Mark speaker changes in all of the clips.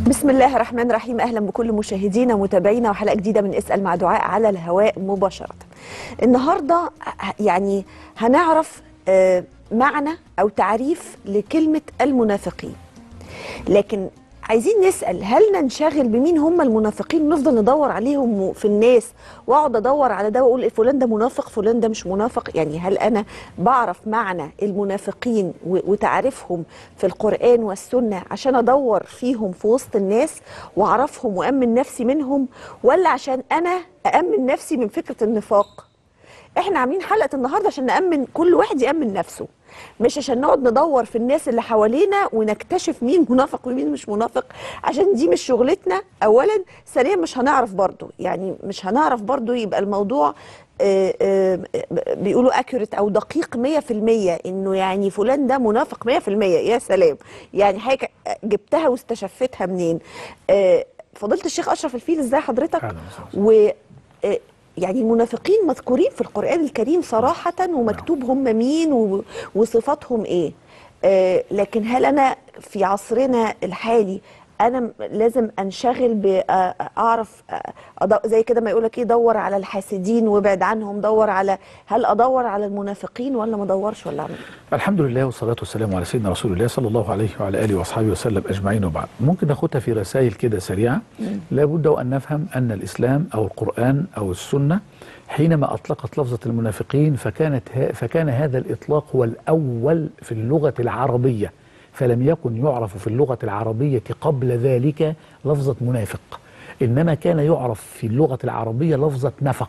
Speaker 1: بسم الله الرحمن الرحيم اهلا بكل مشاهدينا ومتابعينا وحلقه جديده من اسال مع دعاء على الهواء مباشره. النهارده يعني هنعرف آه، معنى او تعريف لكلمه المنافقين. لكن عايزين نسال هل ننشغل بمين هم المنافقين ونفضل ندور عليهم في الناس واقعد ادور على ده واقول فلان ده منافق فلان ده مش منافق يعني هل انا بعرف معنى المنافقين و- وتعريفهم في القران والسنه عشان ادور فيهم في وسط الناس واعرفهم وامن نفسي منهم ولا عشان انا اامن نفسي من فكره النفاق احنا عاملين حلقه النهارده عشان نامن كل واحد يامن نفسه مش عشان نقعد ندور في الناس اللي حوالينا ونكتشف مين منافق ومين مش منافق عشان دي مش شغلتنا اولا ثانيا مش هنعرف برضو يعني مش هنعرف برضو يبقى الموضوع آه، آه، بيقولوا اكيوريت او دقيق 100% انه يعني فلان ده منافق 100% يا سلام يعني حاجه جبتها واستشفتها منين آه، فضيله الشيخ اشرف الفيل ازاي حضرتك
Speaker 2: أهلاً وسهلاً.
Speaker 1: و آه، يعني المنافقين مذكورين في القرآن الكريم صراحة ومكتوب هم مين و- وصفاتهم ايه آه، لكن هل انا في عصرنا الحالي انا م- لازم انشغل باعرف زي كده ما يقولك ايه دور على الحاسدين وابعد عنهم دور على هل ادور على المنافقين ولا ما ادورش ولا اعمل إيه؟
Speaker 2: الحمد لله والصلاة والسلام على سيدنا رسول الله صلى الله عليه وعلى آله وأصحابه وسلم أجمعين وبعد ممكن ناخدها في رسائل كده سريعة لابد وأن نفهم أن الإسلام أو القرآن أو السنة حينما أطلقت لفظة المنافقين فكانت ها فكان هذا الإطلاق هو الأول في اللغة العربية فلم يكن يعرف في اللغة العربية قبل ذلك لفظة منافق إنما كان يعرف في اللغة العربية لفظة نفق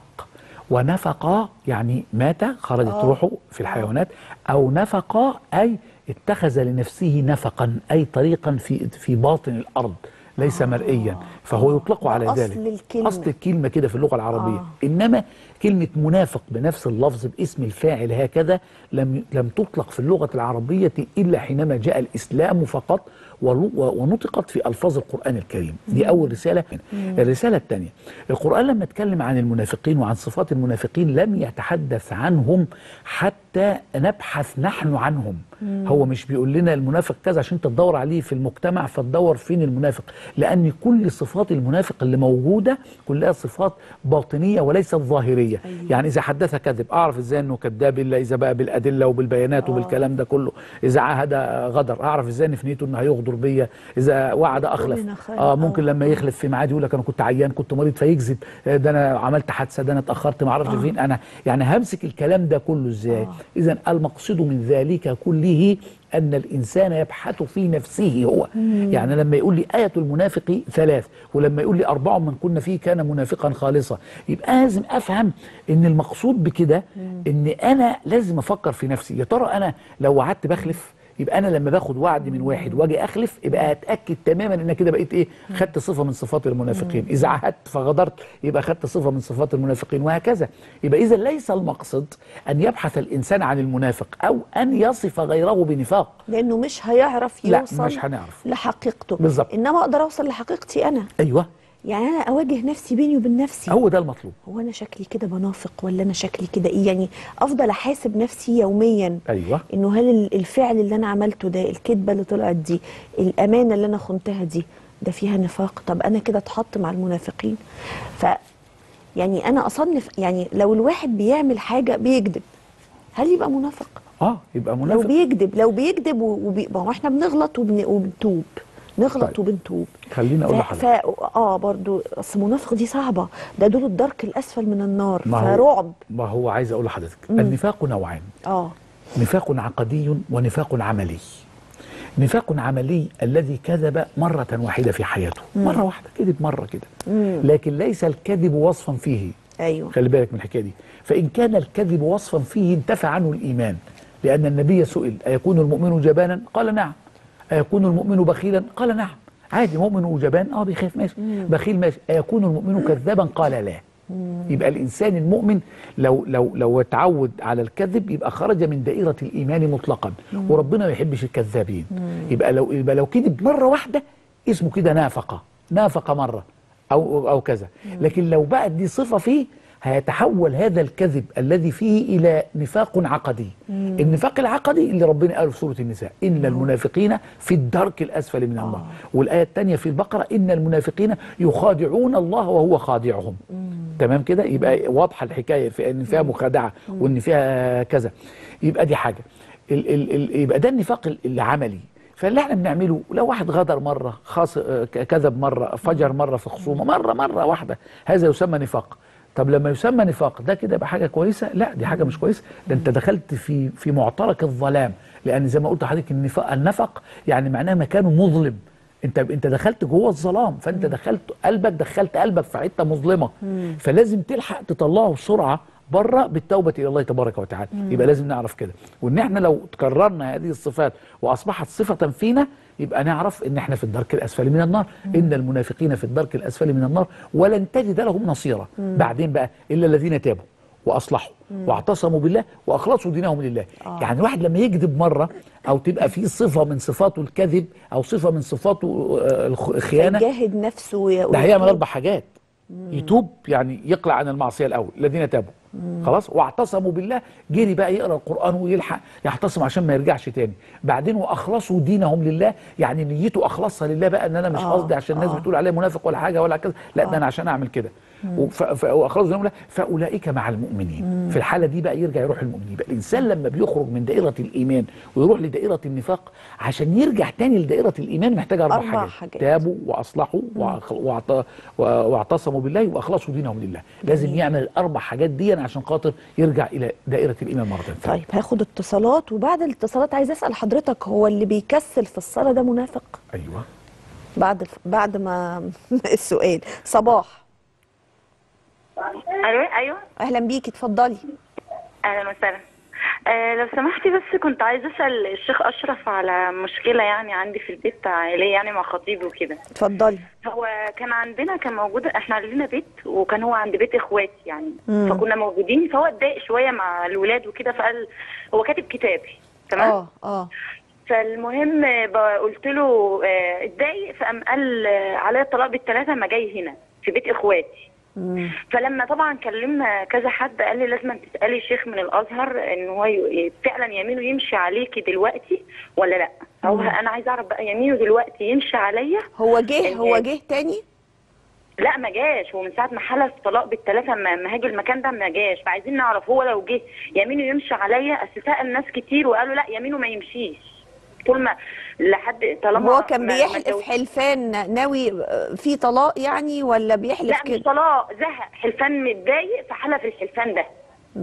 Speaker 2: ونفق يعني مات خرجت
Speaker 1: آه.
Speaker 2: روحه في الحيوانات او نفق اي اتخذ لنفسه نفقا اي طريقا في في باطن الارض ليس مرئيا فهو يطلق على
Speaker 1: أصل
Speaker 2: ذلك
Speaker 1: الكلمة.
Speaker 2: اصل الكلمه كده في اللغه العربيه
Speaker 1: آه.
Speaker 2: انما كلمه منافق بنفس اللفظ باسم الفاعل هكذا لم لم تطلق في اللغه العربيه الا حينما جاء الاسلام فقط ولو- ونطقت في الفاظ القران الكريم دي اول رساله الرساله الثانيه القران لما اتكلم عن المنافقين وعن صفات المنافقين لم يتحدث عنهم حتى نبحث نحن عنهم هو مش بيقول لنا المنافق كذا عشان انت تدور عليه في المجتمع فتدور فين المنافق لان كل صفات المنافق اللي موجوده كلها صفات باطنيه وليست ظاهريه
Speaker 1: أيوة.
Speaker 2: يعني اذا حدث كذب اعرف ازاي انه كذاب الا اذا بقى بالادله وبالبيانات وبالكلام ده كله اذا عاهد غدر اعرف ازاي ان في نيته انه هيغدر بيا اذا وعد اخلف
Speaker 1: كلنا خير.
Speaker 2: اه ممكن
Speaker 1: آه.
Speaker 2: لما يخلف في ميعاد يقول لك انا كنت عيان كنت مريض فيكذب آه، ده انا عملت حادثه ده انا اتاخرت ما اعرفش فين انا يعني همسك الكلام ده كله ازاي
Speaker 1: آه.
Speaker 2: اذا المقصود من ذلك كله ان الانسان يبحث في نفسه هو يعني لما يقول لي ايه المنافق ثلاث ولما يقول لي اربع من كنا فيه كان منافقا خالصا يبقى لازم افهم ان المقصود بكده ان انا لازم افكر في نفسي يا ترى انا لو وعدت بخلف يبقى انا لما باخد وعد من واحد واجي اخلف يبقى اتاكد تماما ان كده بقيت ايه خدت صفه من صفات المنافقين اذا عهدت فغدرت يبقى خدت صفه من صفات المنافقين وهكذا يبقى اذا ليس المقصد ان يبحث الانسان عن المنافق او ان يصف غيره بنفاق
Speaker 1: لانه مش هيعرف
Speaker 2: لا،
Speaker 1: يوصل
Speaker 2: مش هنعرف.
Speaker 1: لحقيقته
Speaker 2: بالظبط.
Speaker 1: انما اقدر اوصل لحقيقتي انا
Speaker 2: ايوه
Speaker 1: يعني انا اواجه نفسي بيني وبين نفسي
Speaker 2: هو ده المطلوب
Speaker 1: هو انا شكلي كده منافق ولا انا شكلي كده ايه يعني افضل احاسب نفسي يوميا
Speaker 2: ايوه
Speaker 1: انه هل ال- الفعل اللي انا عملته ده الكذبه اللي طلعت دي الامانه اللي انا خنتها دي ده فيها نفاق طب انا كده اتحط مع المنافقين ف يعني انا اصنف يعني لو الواحد بيعمل حاجه بيكذب هل يبقى منافق
Speaker 2: اه يبقى
Speaker 1: لو
Speaker 2: منافق
Speaker 1: بيكذب لو بيكذب و- وبي... ما هو احنا بنغلط وبن... وبنتوب نغلط
Speaker 2: طيب.
Speaker 1: وبنتوب
Speaker 2: خليني اقول
Speaker 1: ف...
Speaker 2: لحضرتك
Speaker 1: ف... اه برضو اصل منافق دي صعبه ده دول الدرك الاسفل من النار
Speaker 2: ما هو-
Speaker 1: فرعب
Speaker 2: ما هو عايز اقول لحضرتك النفاق نوعان
Speaker 1: اه
Speaker 2: نفاق عقدي ونفاق عملي نفاق عملي الذي كذب مرة واحدة في حياته مرة واحدة كذب مرة كده لكن ليس الكذب وصفا فيه
Speaker 1: ايوه
Speaker 2: خلي بالك من الحكاية دي فإن كان الكذب وصفا فيه انتفى عنه الإيمان لأن النبي سئل أيكون المؤمن جبانا قال نعم أيكون المؤمن بخيلا قال نعم عادي مؤمن وجبان اه بيخاف ماشي بخيل ماشي أيكون المؤمن كذابا قال لا يبقى الانسان المؤمن لو لو لو اتعود على الكذب يبقى خرج من دائره الايمان مطلقا وربنا ما يحبش الكذابين يبقى لو يبقى لو كذب مره واحده اسمه كده نافقه نافقه مره او او كذا لكن لو بقت دي صفه فيه هيتحول هذا الكذب الذي فيه الى نفاق عقدي النفاق العقدي اللي ربنا قاله في سوره النساء ان المنافقين في الدرك الاسفل من النار والايه الثانيه في البقره ان المنافقين يخادعون الله وهو خادعهم تمام كده يبقى واضحه الحكايه في ان فيها مخادعه وان فيها كذا يبقى دي حاجه ال ال ال يبقى ده النفاق ال- العملي فاللي احنا بنعمله لو واحد غدر مره خاص آه، ك- كذب مره فجر مره في خصومه مره مره واحده هذا يسمى نفاق طب لما يسمى نفاق ده كده يبقى حاجه كويسه لا دي حاجه مش كويسه ده انت دخلت في في معترك الظلام لان زي ما قلت لحضرتك النفاق النفق يعني معناه مكانه مظلم انت انت دخلت جوه الظلام فانت دخلت قلبك دخلت قلبك في حته مظلمه فلازم تلحق تطلعه بسرعه بره بالتوبه الى الله تبارك وتعالى يبقى لازم نعرف كده وان احنا لو تكررنا هذه الصفات واصبحت صفه فينا يبقى نعرف ان احنا في الدرك الاسفل من النار ان المنافقين في الدرك الاسفل من النار ولن تجد لهم نصيرا بعدين بقى الا الذين تابوا واصلحوا واعتصموا بالله واخلصوا دينهم لله
Speaker 1: آه.
Speaker 2: يعني الواحد لما يكذب مره او تبقى في صفه من صفاته الكذب او صفه من صفاته آه، الخ- الخيانه
Speaker 1: يجاهد نفسه وي-
Speaker 2: ده هيعمل
Speaker 1: ويتوب.
Speaker 2: اربع حاجات يتوب يعني يقلع عن المعصيه الاول الذين تابوا خلاص واعتصموا بالله جري بقى يقرا القران ويلحق يعتصم عشان ما يرجعش تاني بعدين واخلصوا دينهم لله يعني نيته اخلصها لله بقى ان انا مش
Speaker 1: آه،
Speaker 2: قصدي عشان الناس
Speaker 1: آه.
Speaker 2: بتقول عليه منافق ولا حاجه ولا كذا لا ده انا عشان اعمل كده وف- ف- واخلصوا دينهم لله فاولئك مع المؤمنين في الحاله دي بقى يرجع يروح المؤمنين يبقى الانسان لما بيخرج من دائره الايمان ويروح لدائره النفاق عشان يرجع تاني لدائره الايمان محتاج اربع,
Speaker 1: أربع
Speaker 2: حاجات.
Speaker 1: حاجات.
Speaker 2: تابوا واصلحوا وأخ- واعت- و- واعتصموا بالله واخلصوا دينهم لله لازم يعمل الاربع حاجات دي عشان خاطر يرجع الى دائره الايمان مره ثانيه
Speaker 1: طيب هاخد اتصالات وبعد الاتصالات عايز اسال حضرتك هو اللي بيكسل في الصلاه ده منافق
Speaker 2: ايوه
Speaker 1: بعد بعد ما السؤال صباح
Speaker 3: الو ايوه
Speaker 1: اهلا بيكي اتفضلي
Speaker 3: اهلا وسهلا آه لو سمحتي بس كنت عايزه اسال الشيخ اشرف على مشكله يعني عندي في البيت عائليه يعني مع خطيبي وكده
Speaker 1: اتفضلي
Speaker 3: هو كان عندنا كان موجود احنا عندنا بيت وكان هو عند بيت اخواتي يعني
Speaker 1: مم.
Speaker 3: فكنا موجودين فهو اتضايق شويه مع الولاد وكده فقال هو كاتب كتاب تمام
Speaker 1: اه اه
Speaker 3: فالمهم آه، ب- قلت له آه، اتضايق فقام قال آه، عليا الطلاق بالثلاثه ما جاي هنا في بيت اخواتي
Speaker 1: مم.
Speaker 3: فلما طبعا كلمنا كذا حد قال لي لازم تسالي شيخ من الازهر ان هو ي- فعلا يمينه يمشي عليكي دلوقتي ولا لا هو انا عايزه اعرف بقى يمينه دلوقتي يمشي عليا
Speaker 1: هو جه
Speaker 3: ال-
Speaker 1: هو جه تاني
Speaker 3: لا ما جاش هو من ساعه ما حلف طلاق بالثلاثه ما ما هاجي المكان ده ما جاش فعايزين نعرف هو لو جه يمينه يمشي عليا اصل سال ناس كتير وقالوا لا يمينه ما يمشيش طول ما لحد طالما
Speaker 1: هو كان
Speaker 3: ما- ما
Speaker 1: بيحلف
Speaker 3: اتجوز-
Speaker 1: حلفان ناوي في طلاق يعني ولا بيحلف
Speaker 3: لا مش
Speaker 1: كده
Speaker 3: طلاق زهق حلفان متضايق فحلف الحلفان ده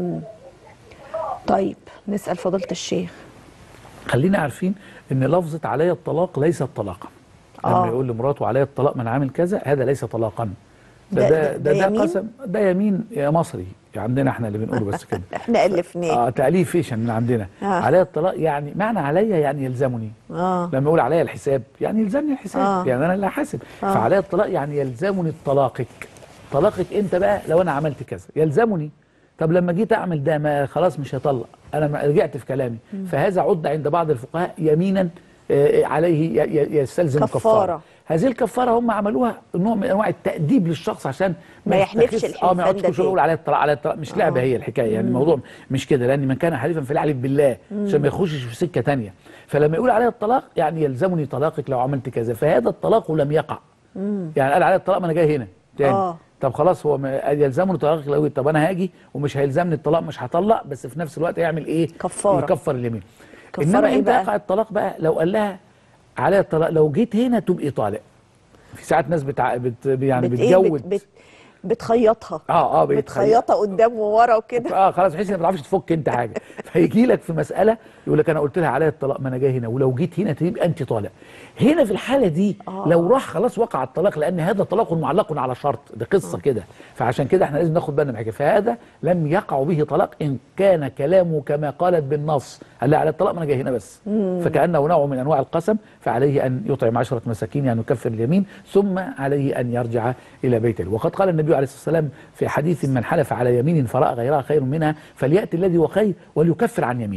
Speaker 1: طيب نسال فضيله الشيخ
Speaker 2: خلينا عارفين ان لفظه علي الطلاق ليست طلاقا لما
Speaker 1: آه.
Speaker 2: يقول لمراته علي الطلاق من عامل كذا هذا ليس طلاقا
Speaker 1: ده-
Speaker 2: ده
Speaker 1: ده-
Speaker 2: ده ده,
Speaker 1: ده
Speaker 2: ده,
Speaker 1: يمين؟
Speaker 2: قسم ده يمين يا مصري عندنا احنا اللي بنقوله بس كده
Speaker 1: احنا الفناه
Speaker 2: اه تاليف فيشن من عندنا
Speaker 1: آه.
Speaker 2: علي الطلاق يعني معنى عليا يعني يلزمني
Speaker 1: اه
Speaker 2: لما يقول عليا الحساب يعني يلزمني الحساب
Speaker 1: آه.
Speaker 2: آه. يعني انا اللي هحاسب
Speaker 1: آه.
Speaker 2: آه. فعليا الطلاق يعني يلزمني طلاقك طلاقك امتى بقى لو انا عملت كذا يلزمني طب لما جيت اعمل ده ما خلاص مش هطلق انا ما رجعت في كلامي فهذا عد عند بعض الفقهاء يمينا آه، عليه ي- ي- يستلزم
Speaker 1: كفارة.
Speaker 2: كفاره هذه الكفاره هم عملوها نوع من انواع التاديب للشخص عشان
Speaker 1: ما يحلفش
Speaker 2: يتخذ- اه
Speaker 1: الحلفان
Speaker 2: ما يقعدش
Speaker 1: ده
Speaker 2: كل شويه يقول
Speaker 1: تاني.
Speaker 2: على الطلاق على الطلاق مش لعبه هي الحكايه يعني الموضوع مش كده لان من كان حليفا فليحلف بالله عشان ما يخشش في سكه تانية فلما يقول عليها الطلاق يعني يلزمني طلاقك لو عملت كذا فهذا الطلاق لم يقع يعني قال عليها الطلاق ما انا جاي هنا تاني
Speaker 1: آه.
Speaker 2: طب خلاص هو ما- يلزمني طلاقك لو طب انا هاجي ومش هيلزمني الطلاق مش هطلق بس في نفس الوقت هيعمل ايه
Speaker 1: كفارة.
Speaker 2: يكفر اليمين
Speaker 1: كفارة
Speaker 2: انما
Speaker 1: إيه
Speaker 2: امتى
Speaker 1: بقى؟
Speaker 2: يقع الطلاق بقى لو قال لها عليها الطلاق لو جيت هنا تبقي طالق في ساعات ناس بتع... بت... يعني
Speaker 1: بت إيه؟
Speaker 2: بتجود
Speaker 1: بت بت بتخيطها
Speaker 2: اه اه بيتخيل.
Speaker 1: بتخيطها قدام وورا وكده
Speaker 2: اه خلاص بحيث انك ما تعرفش تفك انت حاجه فيجي لك في مساله يقول لك انا قلت لها عليا الطلاق ما انا جاي هنا ولو جيت هنا تبقى انت طالق هنا في الحاله دي
Speaker 1: آه.
Speaker 2: لو راح خلاص وقع الطلاق لان هذا طلاق معلق على شرط ده قصه كده فعشان كده احنا لازم ناخد بالنا من حاجه فهذا لم يقع به طلاق ان كان كلامه كما قالت بالنص قال لها على الطلاق ما انا جاي هنا بس فكانه نوع من انواع القسم فعليه ان يطعم عشره مساكين يعني يكفر اليمين ثم عليه ان يرجع الى بيته وقد قال النبي عليه الصلاه والسلام في حديث من حلف على يمين فراى غيرها خير منها فلياتي الذي هو خير وليكفر عن يمينه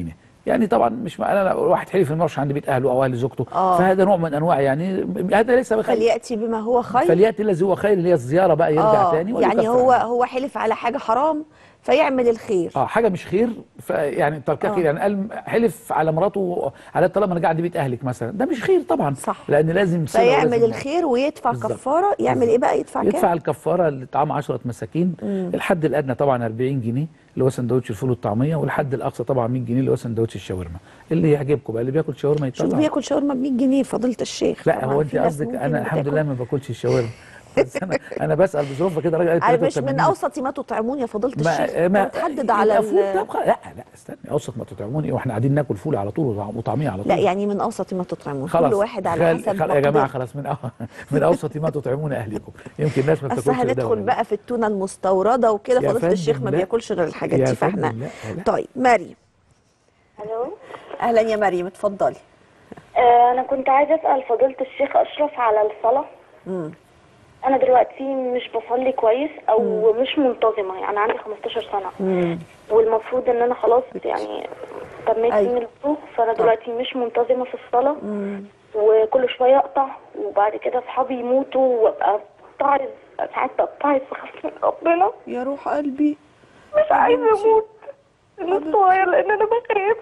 Speaker 2: يعني طبعا مش مع- انا واحد حلف انه مش عند بيت اهله او اهل زوجته
Speaker 1: آه.
Speaker 2: فهذا نوع من انواع يعني هذا ليس بخير
Speaker 1: فلياتي بما هو خير
Speaker 2: فلياتي الذي هو خير اللي هي الزياره بقى يرجع
Speaker 1: آه،
Speaker 2: تاني
Speaker 1: يعني
Speaker 2: ويكفر
Speaker 1: هو
Speaker 2: عنه.
Speaker 1: هو حلف على حاجه حرام فيعمل الخير
Speaker 2: اه حاجه مش خير فيعني تركها
Speaker 1: آه.
Speaker 2: خير يعني قال حلف على مراته على طالما انا قاعد بيت اهلك مثلا ده مش خير طبعا
Speaker 1: صح.
Speaker 2: لان لازم صلة
Speaker 1: فيعمل
Speaker 2: ولازم-
Speaker 1: الخير ويدفع
Speaker 2: بالظبط.
Speaker 1: كفاره يعمل ايه بقى يدفع
Speaker 2: يدفع
Speaker 1: كام
Speaker 2: الكفاره لطعام 10 مساكين الحد الادنى طبعا 40 جنيه اللي هو سندوتش الفول والطعميه والحد الاقصى طبعا 100 جنيه اللي هو سندوتش الشاورما اللي يعجبكم بقى اللي بياكل شاورما
Speaker 1: شوف
Speaker 2: يطلع
Speaker 1: بياكل شاورما ب 100 جنيه فضيله الشيخ
Speaker 2: لا
Speaker 1: طبعاً
Speaker 2: هو انت
Speaker 1: في ناس
Speaker 2: قصدك
Speaker 1: ممكن
Speaker 2: انا الحمد
Speaker 1: بتاكل.
Speaker 2: لله ما باكلش الشاورما بس انا انا بسال بظروفها كده راجل قال
Speaker 1: عارف مش
Speaker 2: 83
Speaker 1: من اوسط ما تطعمون يا فضيله الشيخ
Speaker 2: ما ما
Speaker 1: تحدد على
Speaker 2: الفول
Speaker 1: ال-
Speaker 2: طبخه لا لا استني اوسط ما تطعموني واحنا قاعدين ناكل فول على طول وطعميه على طول
Speaker 1: لا يعني من اوسط ما تطعمون
Speaker 2: خلاص
Speaker 1: كل واحد على
Speaker 2: خل-
Speaker 1: حسب
Speaker 2: خل- يا جماعه
Speaker 1: مقدار.
Speaker 2: خلاص من أو- من اوسط ما تطعمون اهلكم يمكن الناس ما
Speaker 1: اصل
Speaker 2: بتاكلش ده
Speaker 1: هندخل
Speaker 2: ولا ده.
Speaker 1: بقى في التونه المستورده وكده
Speaker 2: يا
Speaker 1: فضيله الشيخ
Speaker 2: فندم
Speaker 1: ما
Speaker 2: لا.
Speaker 1: بياكلش غير الحاجات
Speaker 2: يا
Speaker 1: دي فاحنا
Speaker 2: فندم لا، لا.
Speaker 1: طيب مريم
Speaker 4: الو
Speaker 1: اهلا يا مريم اتفضلي
Speaker 4: آه انا كنت عايزه اسال فضيله الشيخ اشرف على الصلاه انا دلوقتي مش بصلي كويس او مش منتظمه يعني عندي 15 سنه والمفروض ان انا خلاص يعني تميت
Speaker 1: أيوة.
Speaker 4: سن البلوغ فانا دلوقتي مش منتظمه في الصلاه وكل شويه اقطع وبعد كده اصحابي يموتوا وابقى بتعرض ساعات بتعرض في خصم ربنا
Speaker 1: يا روح قلبي
Speaker 4: مش عايزه اموت النص صغير لان انا بخاف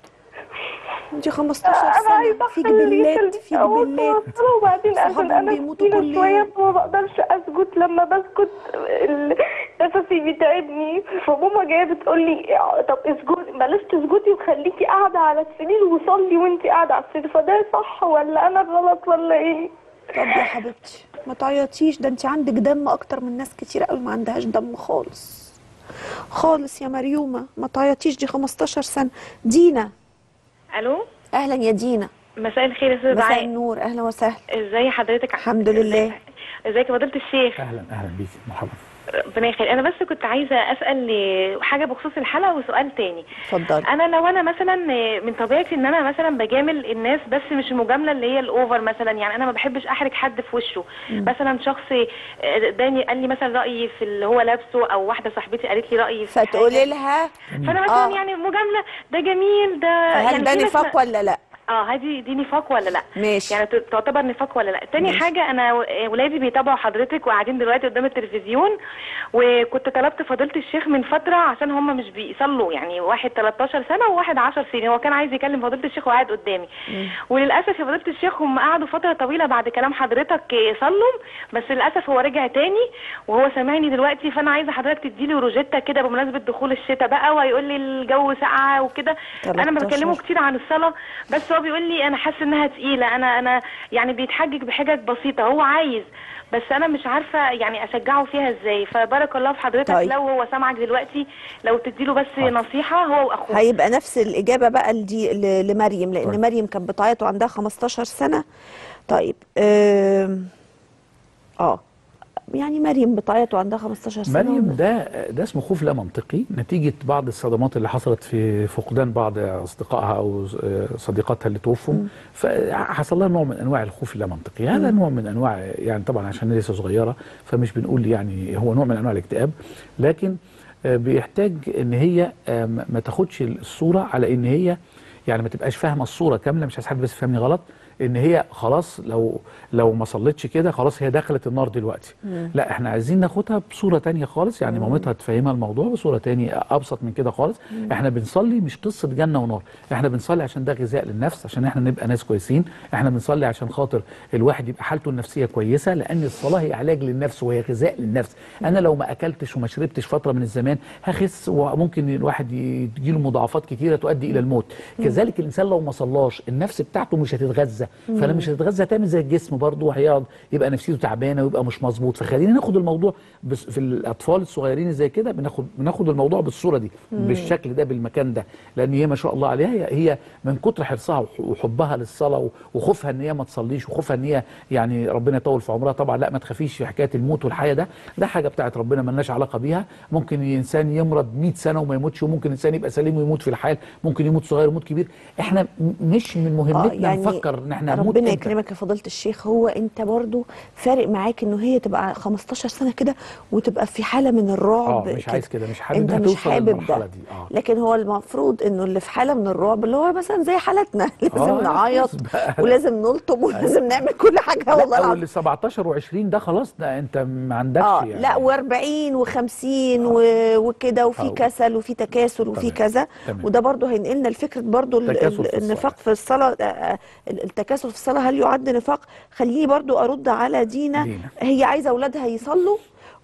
Speaker 1: انت 15
Speaker 4: انا
Speaker 1: سنه
Speaker 4: عايزه
Speaker 1: فيك
Speaker 4: احل ليه
Speaker 1: بلات
Speaker 4: خليني
Speaker 1: فيك
Speaker 4: أموت
Speaker 1: بلات
Speaker 4: وأصلي وبعدين
Speaker 1: صحابهم
Speaker 4: عشان انا
Speaker 1: بيموتوا
Speaker 4: تقيلة
Speaker 1: كل
Speaker 4: شويه
Speaker 1: يوم.
Speaker 4: فما بقدرش اسجد لما بسجد ال- نفسي بيتعبني فماما جايه بتقول لي طب اسجدي بلاش تسجدي وخليكي قاعده على السرير وصلي وانت قاعده على السرير فده صح ولا انا غلط ولا ايه؟
Speaker 1: طب يا حبيبتي ما تعيطيش ده انت عندك دم اكتر من ناس كتير قوي ما عندهاش دم خالص خالص يا مريومه ما تعيطيش دي 15 سنه دينا
Speaker 5: الو
Speaker 1: اهلا يا دينا
Speaker 5: مساء الخير يا استاذ
Speaker 1: مساء
Speaker 5: دعاء
Speaker 1: النور اهلا وسهلا
Speaker 5: ازي حضرتك
Speaker 1: الحمد لله.
Speaker 5: ازيك يا فضيله الشيخ
Speaker 2: اهلا اهلا بيك مرحبا
Speaker 5: ربنا يخليك انا بس كنت عايزه اسال حاجه بخصوص الحلقه وسؤال تاني
Speaker 1: اتفضلي
Speaker 5: انا لو انا مثلا من طبيعتي ان انا مثلا بجامل الناس بس مش المجامله اللي هي الاوفر مثلا يعني انا ما بحبش احرج حد في وشه مثلا شخص اداني قال لي مثلا رايي في اللي هو لابسه او واحده صاحبتي قالت لي رايي في
Speaker 1: فتقولي
Speaker 5: حاجة.
Speaker 1: لها
Speaker 5: فانا مثلا
Speaker 1: آه.
Speaker 5: يعني مجامله ده جميل ده
Speaker 1: هل
Speaker 5: يعني
Speaker 1: ده
Speaker 5: في ناس
Speaker 1: نفاق ولا لا
Speaker 5: اه هذه دي نفاق ولا لا
Speaker 1: ماشي.
Speaker 5: يعني ت- تعتبر نفاق ولا لا تاني
Speaker 1: ماشي.
Speaker 5: حاجه انا و- ولادي بيتابعوا حضرتك وقاعدين دلوقتي قدام التلفزيون وكنت طلبت فضيله الشيخ من فتره عشان هم مش بيصلوا يعني واحد 13 سنه وواحد 10 سنين هو كان عايز يكلم فضيله الشيخ وقاعد قدامي وللاسف يا فضيله الشيخ هم قعدوا فتره طويله بعد كلام حضرتك يصلوا بس للاسف هو رجع تاني وهو سامعني دلوقتي فانا عايزه حضرتك تديلي روجيتا كده بمناسبه دخول الشتاء بقى وهيقول لي الجو ساقعه وكده انا ما
Speaker 1: 13.
Speaker 5: بكلمه كتير عن الصلاه بس هو بيقول لي انا حاسس انها تقيله انا انا يعني بيتحجج بحجج بسيطه هو عايز بس انا مش عارفه يعني اشجعه فيها ازاي فبارك الله في حضرتك
Speaker 1: طيب.
Speaker 5: لو هو سامعك دلوقتي لو تديله بس نصيحه هو واخوه
Speaker 1: هيبقى نفس الإجابة بقى لدي ل- لمريم لأن
Speaker 2: طيب.
Speaker 1: مريم كانت بتعيط وعندها 15 سنة طيب آم، اه يعني مريم بتعيط وعندها 15 سنة
Speaker 2: مريم ده ده اسمه خوف لا منطقي نتيجة بعض الصدمات اللي حصلت في فقدان بعض أصدقائها أو صديقاتها اللي توفوا فحصل لها نوع من أنواع الخوف اللا منطقي هذا نوع من أنواع يعني طبعا عشان لسه صغيرة فمش بنقول يعني هو نوع من أنواع الاكتئاب لكن آه، بيحتاج ان هي آه، ما ما تاخدش الصورة على ان هي يعني ما تبقاش فاهمة الصورة كاملة مش عايز حد بس يفهمني غلط ان هي خلاص لو لو ما صلتش كده خلاص هي دخلت النار دلوقتي لا احنا عايزين ناخدها بصوره تانية خالص يعني مامتها تفهمها الموضوع بصوره تانية ابسط من كده خالص احنا بنصلي مش قصه جنه ونار احنا بنصلي عشان ده غذاء للنفس عشان احنا نبقى ناس كويسين احنا بنصلي عشان خاطر الواحد يبقى حالته النفسيه كويسه لان الصلاه هي علاج للنفس وهي غذاء للنفس انا لو ما اكلتش وما شربتش فتره من الزمان هخس وممكن الواحد تجيله مضاعفات كتيره تؤدي الى الموت كذلك الانسان لو ما صلاش النفس بتاعته مش هتتغذى فلما مش هتتغذى هتعمل زي الجسم برضه هيقعد يبقى نفسيته تعبانه ويبقى مش مظبوط فخلينا ناخد الموضوع بس في الاطفال الصغيرين زي كده بناخد بناخد الموضوع بالصوره دي بالشكل ده بالمكان ده لان هي ما شاء الله عليها هي, هي من كتر حرصها وح- وحبها للصلاه وخوفها ان هي ما تصليش وخوفها ان هي يعني ربنا يطول في عمرها طبعا لا ما تخافيش في حكايه الموت والحياه ده ده حاجه بتاعت ربنا ملناش علاقه بيها ممكن انسان يمرض 100 سنه وما يموتش وممكن انسان يبقى سليم ويموت في الحال ممكن يموت صغير ويموت كبير احنا م- مش من مهمتنا
Speaker 1: يعني
Speaker 2: نفكر ان احنا هنموت
Speaker 1: ربنا
Speaker 2: إمتى؟
Speaker 1: يكرمك يا فضيله الشيخ هو انت برضو فارق معاك انه هي تبقى 15 سنه كده وتبقى في حاله من الرعب
Speaker 2: اه مش عايز كده مش حابب
Speaker 1: انت
Speaker 2: انها
Speaker 1: مش
Speaker 2: توصل
Speaker 1: حابب
Speaker 2: للمرحله
Speaker 1: ده
Speaker 2: دي اه
Speaker 1: لكن هو المفروض انه اللي في حاله من الرعب اللي هو مثلا زي حالتنا لازم
Speaker 2: آه، لا،
Speaker 1: نعيط
Speaker 2: خلاص بقى.
Speaker 1: ولازم نلطم ولازم نعمل كل حاجه والله
Speaker 2: لا
Speaker 1: العظيم
Speaker 2: واللي 17 و20 ده خلاص ده انت ما عندكش
Speaker 1: اه
Speaker 2: يعني
Speaker 1: لا و40 و50 وكده وفي
Speaker 2: آه.
Speaker 1: كسل وفي تكاسل وفي
Speaker 2: تمام.
Speaker 1: كذا
Speaker 2: تمام.
Speaker 1: وده برضو هينقلنا لفكره برضو ال-
Speaker 2: تكاسل
Speaker 1: ال-
Speaker 2: في الصلاة.
Speaker 1: النفاق في الصلاه آه، آه، التكاسل في الصلاه هل يعد نفاق خليني برضو ارد على دينا
Speaker 2: دينا.
Speaker 1: هي عايزه اولادها يصلوا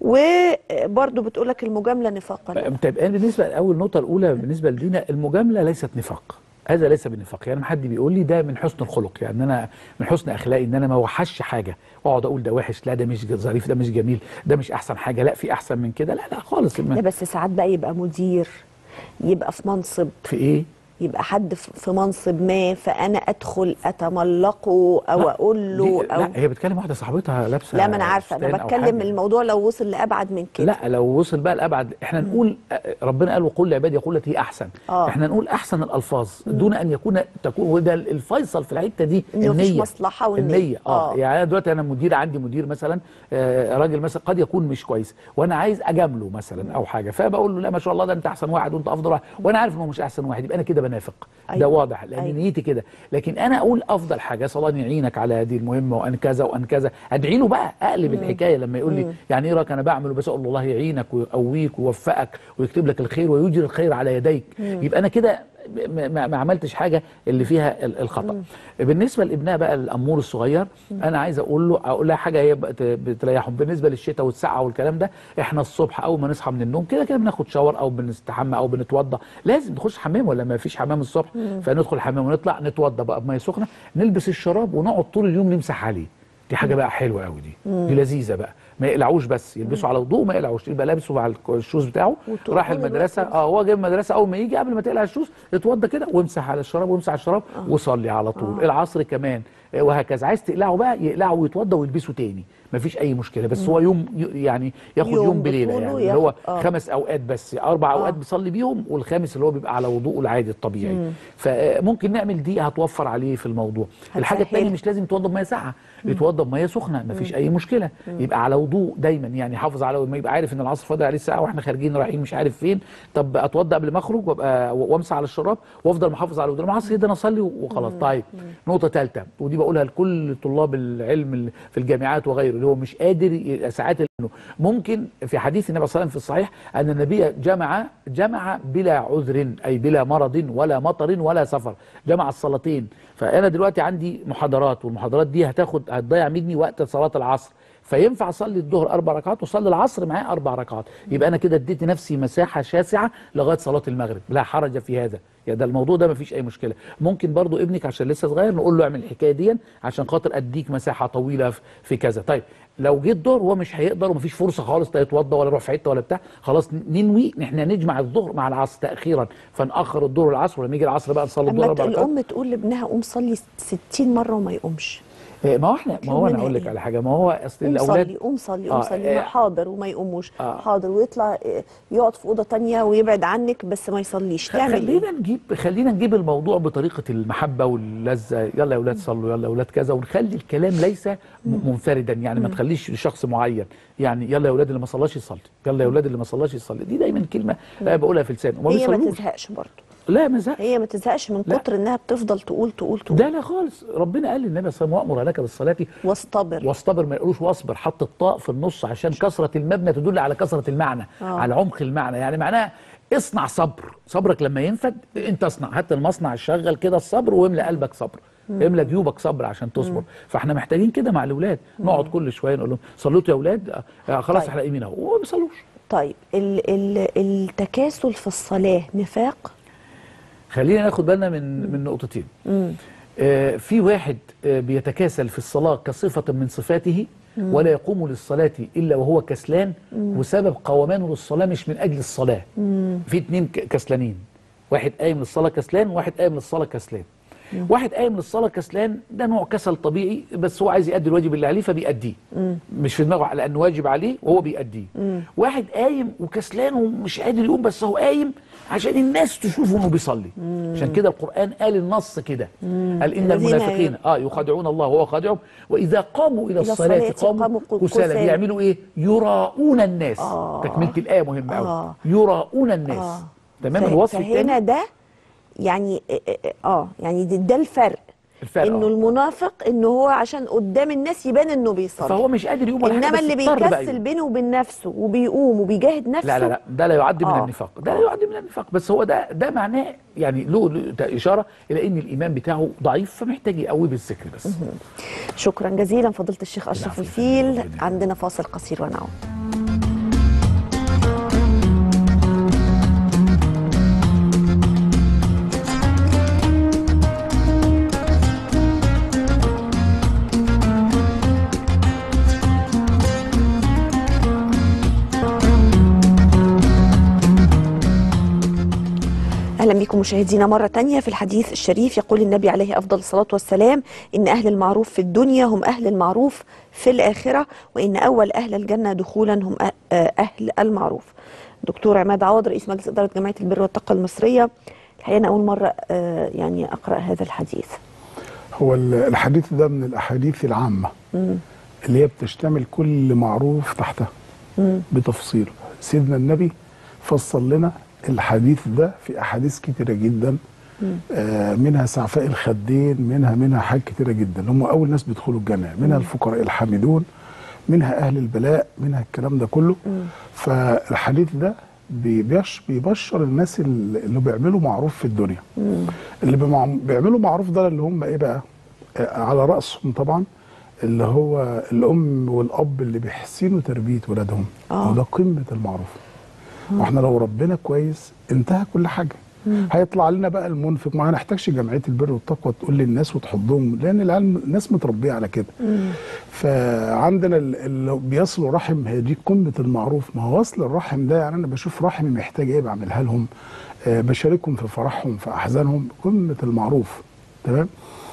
Speaker 1: وبرضو بتقول لك المجامله نفاق ولا
Speaker 2: طيب انا بالنسبه لاول نقطه الاولى بالنسبه لدينا المجامله ليست نفاق هذا ليس بنفاق يعني ما حد بيقول لي ده من حسن الخلق يعني انا من حسن اخلاقي ان انا ما اوحش حاجه واقعد اقول ده وحش لا ده مش ظريف ده مش جميل ده مش احسن حاجه لا في احسن من كده لا لا خالص
Speaker 1: لا بس ساعات بقى يبقى مدير يبقى في منصب
Speaker 2: في ايه
Speaker 1: يبقى حد في في منصب ما فانا ادخل اتملقه او اقول له
Speaker 2: دي-
Speaker 1: او
Speaker 2: لا هي بتكلم واحده صاحبتها لابسه
Speaker 1: لا ما انا عارفه انا
Speaker 2: فستان أو
Speaker 1: بتكلم
Speaker 2: حاجة.
Speaker 1: الموضوع لو وصل لابعد من كده
Speaker 2: لا لو وصل بقى لابعد احنا نقول آه، ربنا قال وقل لعبادي يقول التي هي احسن
Speaker 1: آه.
Speaker 2: احنا نقول احسن الالفاظ دون ان يكون تكون وده الفيصل في الحته دي
Speaker 1: إنه مفيش
Speaker 2: النيه
Speaker 1: مصلحة والنية.
Speaker 2: النيه اه
Speaker 1: آه.
Speaker 2: يعني انا دلوقتي انا مدير عندي مدير مثلا آه راجل مثلا قد يكون مش كويس وانا عايز اجامله مثلا او حاجه فبقول له لا ما شاء الله ده انت احسن واحد وانت افضل واحد وانا عارف انه مش احسن واحد يبقى انا كده بنافق ده
Speaker 1: أيوة.
Speaker 2: واضح لان
Speaker 1: أيوة.
Speaker 2: نيتي كده لكن انا اقول افضل حاجه صلاه يعينك على هذه المهمه وان كذا وان كذا ادعي له بقى اقلب الحكايه لما يقول لي يعني ايه رايك انا بعمل بس اقول له الله يعينك ويقويك ويوفقك ويكتب لك الخير ويجري الخير على يديك يبقى انا كده ما, ما- ما عملتش حاجه اللي فيها ال- الخطا بالنسبه لابنها بقى الامور الصغير انا عايز اقول له اقول لها حاجه هي بقت بتريحهم بالنسبه للشتاء والسقعه والكلام ده احنا الصبح اول ما نصحى من النوم كده كده بناخد شاور او بنستحمى او بنتوضى لازم نخش حمام ولا ما فيش حمام الصبح فندخل الحمام ونطلع نتوضى بقى بميه سخنه نلبس الشراب ونقعد طول اليوم نمسح عليه دي حاجه بقى حلوه قوي دي دي لذيذه بقى ما يقلعوش بس يلبسوا على وضوء ما يقلعوش يبقى لابسه على الشوز بتاعه
Speaker 1: وطول
Speaker 2: راح
Speaker 1: الوقت
Speaker 2: المدرسه اه هو جاي من المدرسه اول ما يجي قبل ما تقلع الشوز اتوضى كده وامسح على الشراب وامسح على الشراب وصلي على طول العصر كمان آه، وهكذا عايز تقلعه بقى يقلعه ويتوضى ويلبسه تاني مفيش اي مشكله بس هو يوم ي- يعني ياخد
Speaker 1: يوم
Speaker 2: يوم, بليله
Speaker 1: بطوله
Speaker 2: يعني اللي هو
Speaker 1: ياخد- آه.
Speaker 2: خمس اوقات بس اربع اوقات بيصلي بيهم والخامس اللي هو بيبقى على وضوءه العادي الطبيعي فممكن نعمل دي هتوفر عليه في الموضوع الحاجه الثانيه
Speaker 1: هتسهل.
Speaker 2: مش لازم يتوضى بميه ساقعه يتوضى بميه سخنه مفيش اي مشكله يبقى على وضوء دايما يعني حافظ على ما يبقى عارف ان العصر فاضل عليه ساعه واحنا خارجين رايحين مش عارف فين طب اتوضى قبل ما اخرج وابقى وامسح على الشراب وافضل محافظ على وضوء العصر ده انا اصلي وخلاص طيب نقطه ثالثه ودي بقولها لكل طلاب العلم ال- في الجامعات وغيره اللي هو مش قادر ي- ساعات انه ممكن في حديث النبي صلى الله عليه وسلم في الصحيح ان النبي جمع جمع بلا عذر اي بلا مرض ولا مطر ولا سفر جمع الصلاتين فانا دلوقتي عندي محاضرات والمحاضرات دي هتاخد هتضيع مني وقت صلاه العصر فينفع اصلي الظهر اربع ركعات واصلي العصر معاه اربع ركعات يبقى انا كده اديت نفسي مساحه شاسعه لغايه صلاه المغرب لا حرج في هذا يا ده الموضوع ده مفيش اي مشكله ممكن برضو ابنك عشان لسه صغير نقول له اعمل الحكايه دي عشان خاطر اديك مساحه طويله في- في كذا طيب لو جه الظهر هو مش هيقدر ومفيش فرصه خالص لا يتوضى ولا يروح في حته ولا بتاع خلاص ننوي ان احنا نجمع الظهر مع العصر تاخيرا فنأخر الظهر والعصر ولما يجي العصر بقى نصلي الظهر
Speaker 1: اما
Speaker 2: اربع ركعات
Speaker 1: الام تقول لابنها قوم صلي 60 مره وما يقومش
Speaker 2: إيه، ما هو احنا ما هو انا
Speaker 1: منها
Speaker 2: اقول لك
Speaker 1: إيه؟
Speaker 2: على حاجه ما هو اصل
Speaker 1: قوم
Speaker 2: الاولاد
Speaker 1: صلي قوم صلي قوم
Speaker 2: آه،
Speaker 1: صلي
Speaker 2: آه.
Speaker 1: ما حاضر وما يقوموش
Speaker 2: آه.
Speaker 1: حاضر ويطلع آه، يقعد في اوضه تانية ويبعد عنك بس ما يصليش تعمل ايه؟
Speaker 2: خلينا نجيب خلينا نجيب الموضوع بطريقه المحبه واللذه يلا يا اولاد صلوا يلا يا اولاد كذا ونخلي الكلام ليس م- منفردا يعني ما تخليش لشخص معين يعني يلا يا اولاد اللي ما صلاش يصلي يلا يا اولاد اللي ما صلاش يصلي دي دايما كلمه آه، بقولها في لساني وما
Speaker 1: هي ما
Speaker 2: بيصلوش
Speaker 1: تزهقش برضه
Speaker 2: لا ما زهق
Speaker 1: هي ما تزهقش من
Speaker 2: لا.
Speaker 1: كتر انها بتفضل تقول تقول تقول
Speaker 2: ده لا خالص ربنا قال للنبي صلى الله عليه وسلم وامر لك بالصلاه
Speaker 1: واصطبر
Speaker 2: واصطبر ما يقولوش واصبر حط الطاء في النص عشان كثره المبنى تدل على كثره المعنى
Speaker 1: آه.
Speaker 2: على عمق المعنى يعني معناها اصنع صبر صبرك لما ينفد انت اصنع حتى المصنع شغل كده الصبر واملى قلبك صبر املى جيوبك صبر عشان تصبر فاحنا محتاجين كده مع الاولاد نقعد كل شويه نقول لهم صلوا يا اولاد آه، آه، خلاص
Speaker 1: طيب.
Speaker 2: احنا قايمين اهو وما بيصلوش
Speaker 1: طيب ال ال التكاسل في الصلاه نفاق
Speaker 2: خلينا ناخد بالنا من من نقطتين آه في واحد آه بيتكاسل في الصلاة كصفة من صفاته ولا يقوم للصلاة إلا وهو كسلان وسبب قومانه للصلاة مش من أجل الصلاة في اتنين ك- كسلانين واحد قايم للصلاة كسلان وواحد قايم للصلاة كسلان واحد قايم للصلاه كسلان ده نوع كسل طبيعي بس هو عايز يأدي الواجب اللي عليه فبيأديه مش في دماغه على انه واجب عليه وهو بيأديه واحد قايم وكسلان ومش قادر يقوم بس هو قايم عشان الناس تشوفه انه بيصلي عشان كده القرآن قال النص كده قال ان
Speaker 1: الذين
Speaker 2: المنافقين اه يخادعون الله وهو خادعهم واذا قاموا الى الصلاه
Speaker 1: الصلاة
Speaker 2: قاموا
Speaker 1: قاموا
Speaker 2: كسالى
Speaker 1: كسالى.
Speaker 2: بيعملوا ايه يراؤون الناس
Speaker 1: آه.
Speaker 2: تكمله الايه مهمه قوي
Speaker 1: آه.
Speaker 2: يراؤون الناس
Speaker 1: اه
Speaker 2: تمام
Speaker 1: ف-
Speaker 2: الوصف
Speaker 1: فهنا
Speaker 2: الثاني
Speaker 1: ده يعني اه يعني ده, ده الفرق
Speaker 2: الفرق
Speaker 1: انه
Speaker 2: آه.
Speaker 1: المنافق انه هو عشان قدام الناس يبان انه بيصلي
Speaker 2: فهو مش قادر يقوم ولا حاجة،
Speaker 1: انما
Speaker 2: بس
Speaker 1: اللي
Speaker 2: اضطر بقى
Speaker 1: بيكسل
Speaker 2: يقوم.
Speaker 1: بينه وبين نفسه وبيقوم وبيجاهد نفسه
Speaker 2: لا لا لا ده لا يعد من
Speaker 1: آه.
Speaker 2: النفاق ده لا يعد من النفاق بس هو ده ده معناه يعني له له اشاره الى ان الايمان بتاعه ضعيف فمحتاج يقوي بالذكر بس
Speaker 1: شكرا جزيلا فضيله الشيخ اشرف
Speaker 2: العفو.
Speaker 1: الفيل
Speaker 2: ربنا
Speaker 1: عندنا فاصل قصير ونعود أهلا بكم مشاهدينا مرة تانية في الحديث الشريف يقول النبي عليه أفضل الصلاة والسلام إن أهل المعروف في الدنيا هم أهل المعروف في الآخرة وإن أول أهل الجنة دخولا هم أ- آه أهل المعروف دكتور عماد عوض رئيس مجلس إدارة جمعية البر والطاقة المصرية الحقيقة أنا أول مرة آه يعني أقرأ هذا الحديث
Speaker 6: هو ال- الحديث ده من الاحاديث العامه اللي هي بتشتمل كل معروف تحتها بتفصيله سيدنا النبي فصل لنا الحديث ده في احاديث كتيره جدا آه منها سعفاء الخدين منها منها حاجات كتيره جدا هم اول ناس بيدخلوا الجنه منها الفقراء الحامدون منها اهل البلاء منها الكلام ده كله فالحديث ده بيبش بيبشر الناس اللي اللي بيعملوا معروف في الدنيا اللي بمع- بيعملوا معروف ده اللي هم ايه بقى آه، على راسهم طبعا اللي هو الام والاب اللي بيحسنوا تربيه ولادهم
Speaker 1: آه.
Speaker 6: وده قمه المعروف واحنا لو ربنا كويس انتهى كل حاجه هيطلع لنا بقى المنفق ما هنحتاجش جمعيه البر والتقوى تقول للناس وتحضهم لان العيال الناس متربيه على كده فعندنا ال- اللي بيصلوا رحم هي دي قمه المعروف ما هو وصل الرحم ده يعني انا بشوف رحمي محتاج ايه بعملها لهم آه، بشاركهم في فرحهم في احزانهم قمه المعروف تمام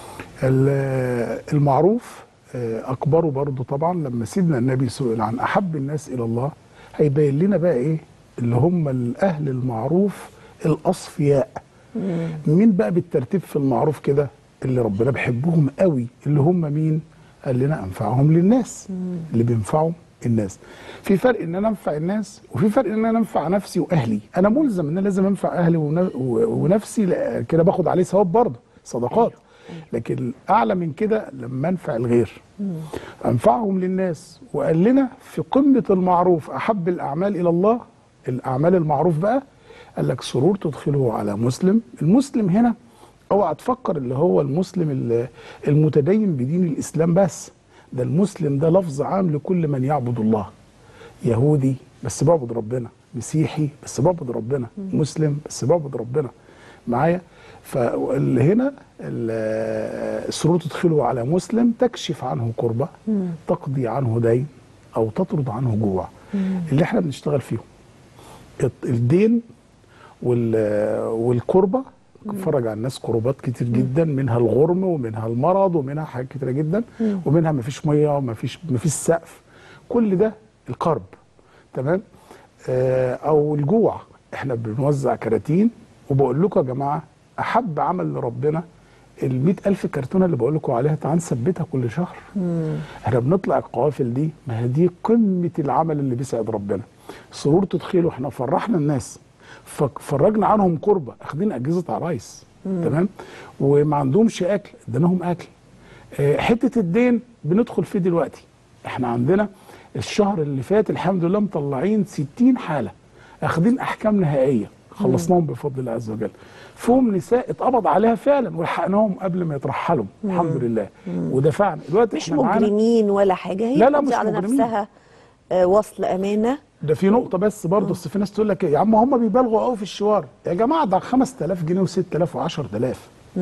Speaker 6: ال- المعروف آه، اكبره برضو طبعا لما سيدنا النبي سئل عن احب الناس الى الله هيبين لنا بقى ايه اللي هم الاهل المعروف الاصفياء مين بقى بالترتيب في المعروف كده اللي ربنا بيحبهم قوي اللي هم مين قال لنا انفعهم للناس اللي بينفعوا الناس في فرق ان انا انفع الناس وفي فرق ان انا انفع نفسي واهلي انا ملزم ان انا لازم انفع اهلي ون- و- ونفسي لا- كده باخد عليه ثواب برضه صدقات لكن اعلى من كده لما انفع الغير انفعهم للناس وقال لنا في قمه المعروف احب الاعمال الى الله الاعمال المعروف بقى قال لك سرور تدخله على مسلم المسلم هنا اوعى تفكر اللي هو المسلم ال- المتدين بدين الاسلام بس ده المسلم ده لفظ عام لكل من يعبد الله يهودي بس بعبد ربنا مسيحي بس بعبد ربنا مسلم بس بعبد ربنا معايا فاللي هنا ال- السرور تدخله على مسلم تكشف عنه كربة تقضي عنه دين أو تطرد عنه جوع اللي احنا بنشتغل فيهم الت- الدين وال- والكربة فرج على الناس كربات كتير جدا منها الغرم ومنها المرض ومنها حاجات كتيرة جدا ومنها مفيش مية ومفيش مفيش سقف كل ده الكرب تمام آه او الجوع احنا بنوزع كراتين وبقول لكم يا جماعه احب عمل لربنا ال ألف كرتونه اللي بقول لكم عليها تعال نثبتها كل شهر احنا بنطلع القوافل دي ما هي دي قمه العمل اللي بيسعد ربنا سرور تدخله احنا فرحنا الناس ف- فرجنا عنهم كربه اخدين اجهزه عرايس تمام وما عندهمش اكل اديناهم اكل آه، حته الدين بندخل فيه دلوقتي احنا عندنا الشهر اللي فات الحمد لله مطلعين 60 حاله اخدين احكام نهائيه خلصناهم بفضل الله عز وجل فيهم نساء اتقبض عليها فعلا ولحقناهم قبل ما يترحلوا الحمد لله ودفعنا دلوقتي
Speaker 1: مش
Speaker 6: احنا معانا
Speaker 1: مجرمين ولا حاجة هي
Speaker 6: لا، لا،
Speaker 1: بتقضي
Speaker 6: مش
Speaker 1: على
Speaker 6: مجرمين.
Speaker 1: نفسها آه وصل أمانة
Speaker 6: ده في نقطة بس برضه بس في ناس تقول لك إيه، يا عم هم بيبالغوا قوي في الشوار يا جماعة ده 5000 جنيه و6000 و10000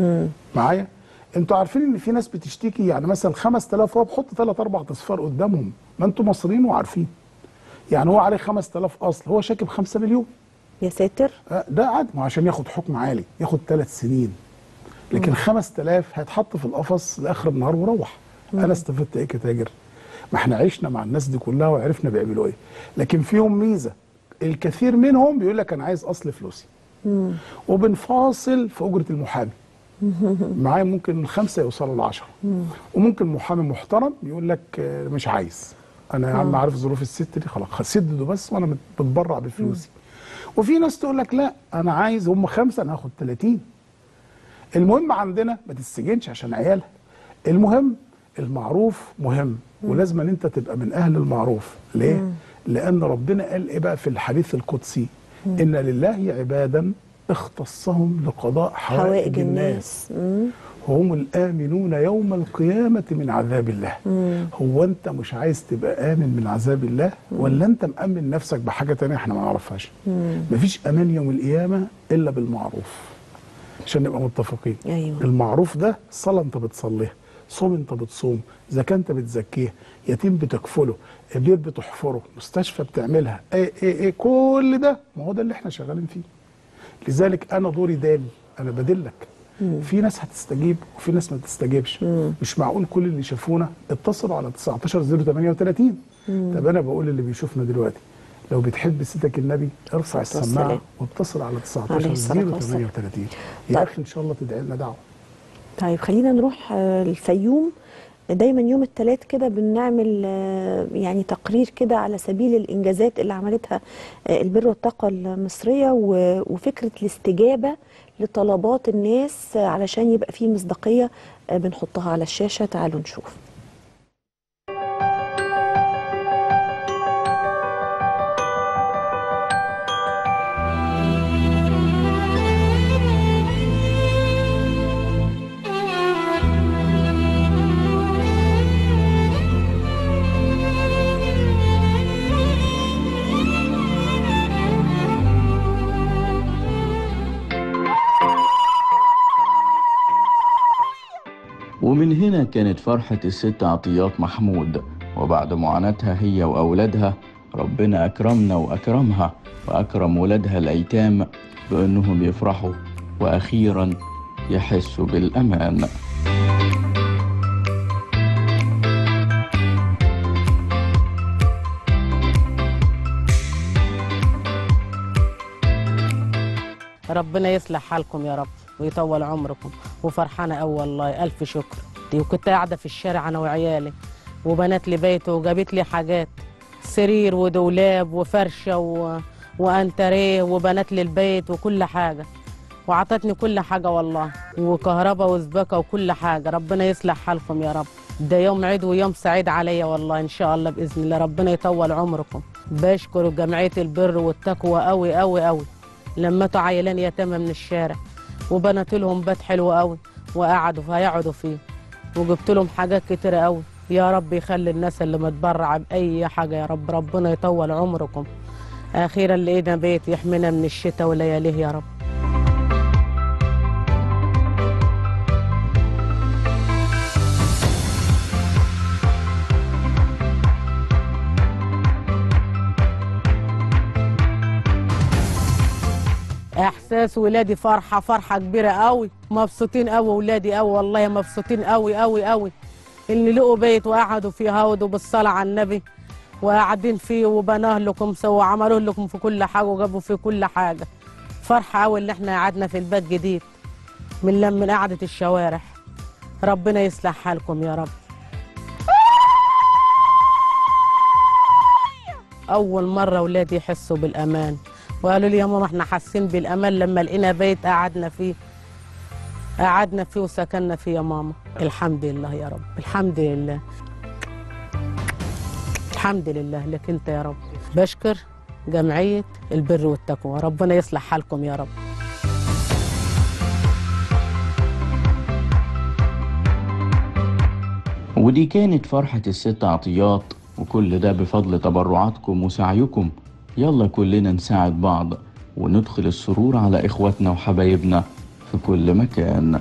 Speaker 6: معايا انتوا عارفين ان في ناس بتشتكي يعني مثلا 5000 هو بحط ثلاث اربع اصفار قدامهم ما انتوا مصريين وعارفين يعني هو عليه 5000 اصل هو شاكب 5 مليون
Speaker 1: يا ساتر
Speaker 6: آه، ده عادي ما هو عشان ياخد حكم عالي ياخد ثلاث سنين لكن 5000 هيتحط في القفص لاخر النهار وروح انا استفدت ايه كتاجر ما احنا عشنا مع الناس دي كلها وعرفنا بيعملوا ايه لكن فيهم ميزه الكثير منهم بيقول لك انا عايز اصل فلوسي وبنفاصل في اجره المحامي معايا ممكن من خمسه يوصلوا لعشرة وممكن محامي محترم يقول لك آه، مش عايز انا يا عم عارف ظروف الست دي خلاص سددوا بس وانا مت- بتبرع بفلوسي وفي ناس تقول لك لا انا عايز هم خمسه انا هاخد 30 المهم عندنا ما تستجنش عشان عيالها المهم المعروف مهم ولازم ان انت تبقى من اهل المعروف ليه لان ربنا قال ايه بقى في الحديث القدسي ان لله عبادا اختصهم لقضاء حوائج,
Speaker 1: حوائج
Speaker 6: الناس,
Speaker 1: الناس مم.
Speaker 6: هم الآمنون يوم القيامة من عذاب الله هو أنت مش عايز تبقى آمن من عذاب الله ولا أنت مأمن نفسك بحاجة تانية احنا ما نعرفهاش مفيش أمان يوم القيامة إلا بالمعروف عشان نبقى متفقين
Speaker 1: أيوة.
Speaker 6: المعروف ده صلاة أنت بتصليها صوم أنت بتصوم زكاة أنت بتزكيها يتيم بتكفله بيت بتحفره مستشفى بتعملها ايه ايه ايه كل ده ما هو ده اللي احنا شغالين فيه لذلك انا دوري دالي انا بدلك في ناس هتستجيب وفي ناس ما تستجيبش مش معقول كل اللي شافونا اتصلوا على 19 038 طب انا بقول اللي بيشوفنا دلوقتي لو بتحب سيدك النبي ارفع
Speaker 1: الصلاة
Speaker 6: السماعه
Speaker 1: والسلام.
Speaker 6: واتصل على
Speaker 1: عليه
Speaker 6: 19
Speaker 1: الصلاة والسلام.
Speaker 6: 038 يا
Speaker 1: طيب.
Speaker 6: اخي ان شاء الله تدعي لنا دعوه
Speaker 1: طيب خلينا نروح آه، الفيوم دايما يوم الثلاث كده بنعمل آه، يعني تقرير كده على سبيل الانجازات اللي عملتها آه، البر والطاقه المصريه و- وفكره الاستجابه لطلبات الناس آه، علشان يبقى في مصداقيه آه، بنحطها على الشاشه تعالوا نشوف
Speaker 7: ومن هنا كانت فرحة الست عطيات محمود وبعد معاناتها هي وأولادها ربنا أكرمنا وأكرمها وأكرم ولادها الأيتام بأنهم يفرحوا وأخيرا يحسوا بالأمان
Speaker 8: ربنا يصلح حالكم يا رب ويطول عمركم وفرحانة أوي والله ألف شكر دي وكنت قاعدة في الشارع أنا وعيالي وبنات لي بيت وجابت لي حاجات سرير ودولاب وفرشة و... وأنتريه وبنات لي البيت وكل حاجة وعطتني كل حاجة والله وكهرباء وسباكة وكل حاجة ربنا يصلح حالكم يا رب ده يوم عيد ويوم سعيد عليا والله إن شاء الله بإذن الله ربنا يطول عمركم بشكر جمعية البر والتقوى أوي أوي أوي لمتوا عيلان يتامى من الشارع وبنت لهم بيت حلو قوي وقعدوا هيقعدوا فيه وجبت لهم حاجات كتيرة قوي يا رب يخلي الناس اللي متبرعة بأي حاجة يا رب ربنا يطول عمركم أخيرا لقينا بيت يحمينا من الشتاء ولياليه يا رب احساس ولادي فرحه فرحه كبيره قوي مبسوطين قوي ولادي قوي والله مبسوطين قوي قوي قوي اللي لقوا بيت وقعدوا فيه هودوا بالصلاه على النبي وقاعدين فيه وبناه لكم سوا عملوا لكم في كل حاجه وجابوا فيه كل حاجه فرحه قوي اللي احنا قعدنا في البيت جديد من لم من قعده الشوارع ربنا يصلح حالكم يا رب اول مره ولادي يحسوا بالامان وقالوا لي يا ماما احنا حاسين بالامان لما لقينا بيت قعدنا فيه قعدنا فيه وسكننا فيه يا ماما الحمد لله يا رب الحمد لله الحمد لله لك انت يا رب بشكر جمعيه البر والتقوى ربنا يصلح حالكم يا رب
Speaker 7: ودي كانت فرحة الست عطيات وكل ده بفضل تبرعاتكم وسعيكم يلا كلنا نساعد بعض وندخل السرور على إخواتنا وحبايبنا في كل مكان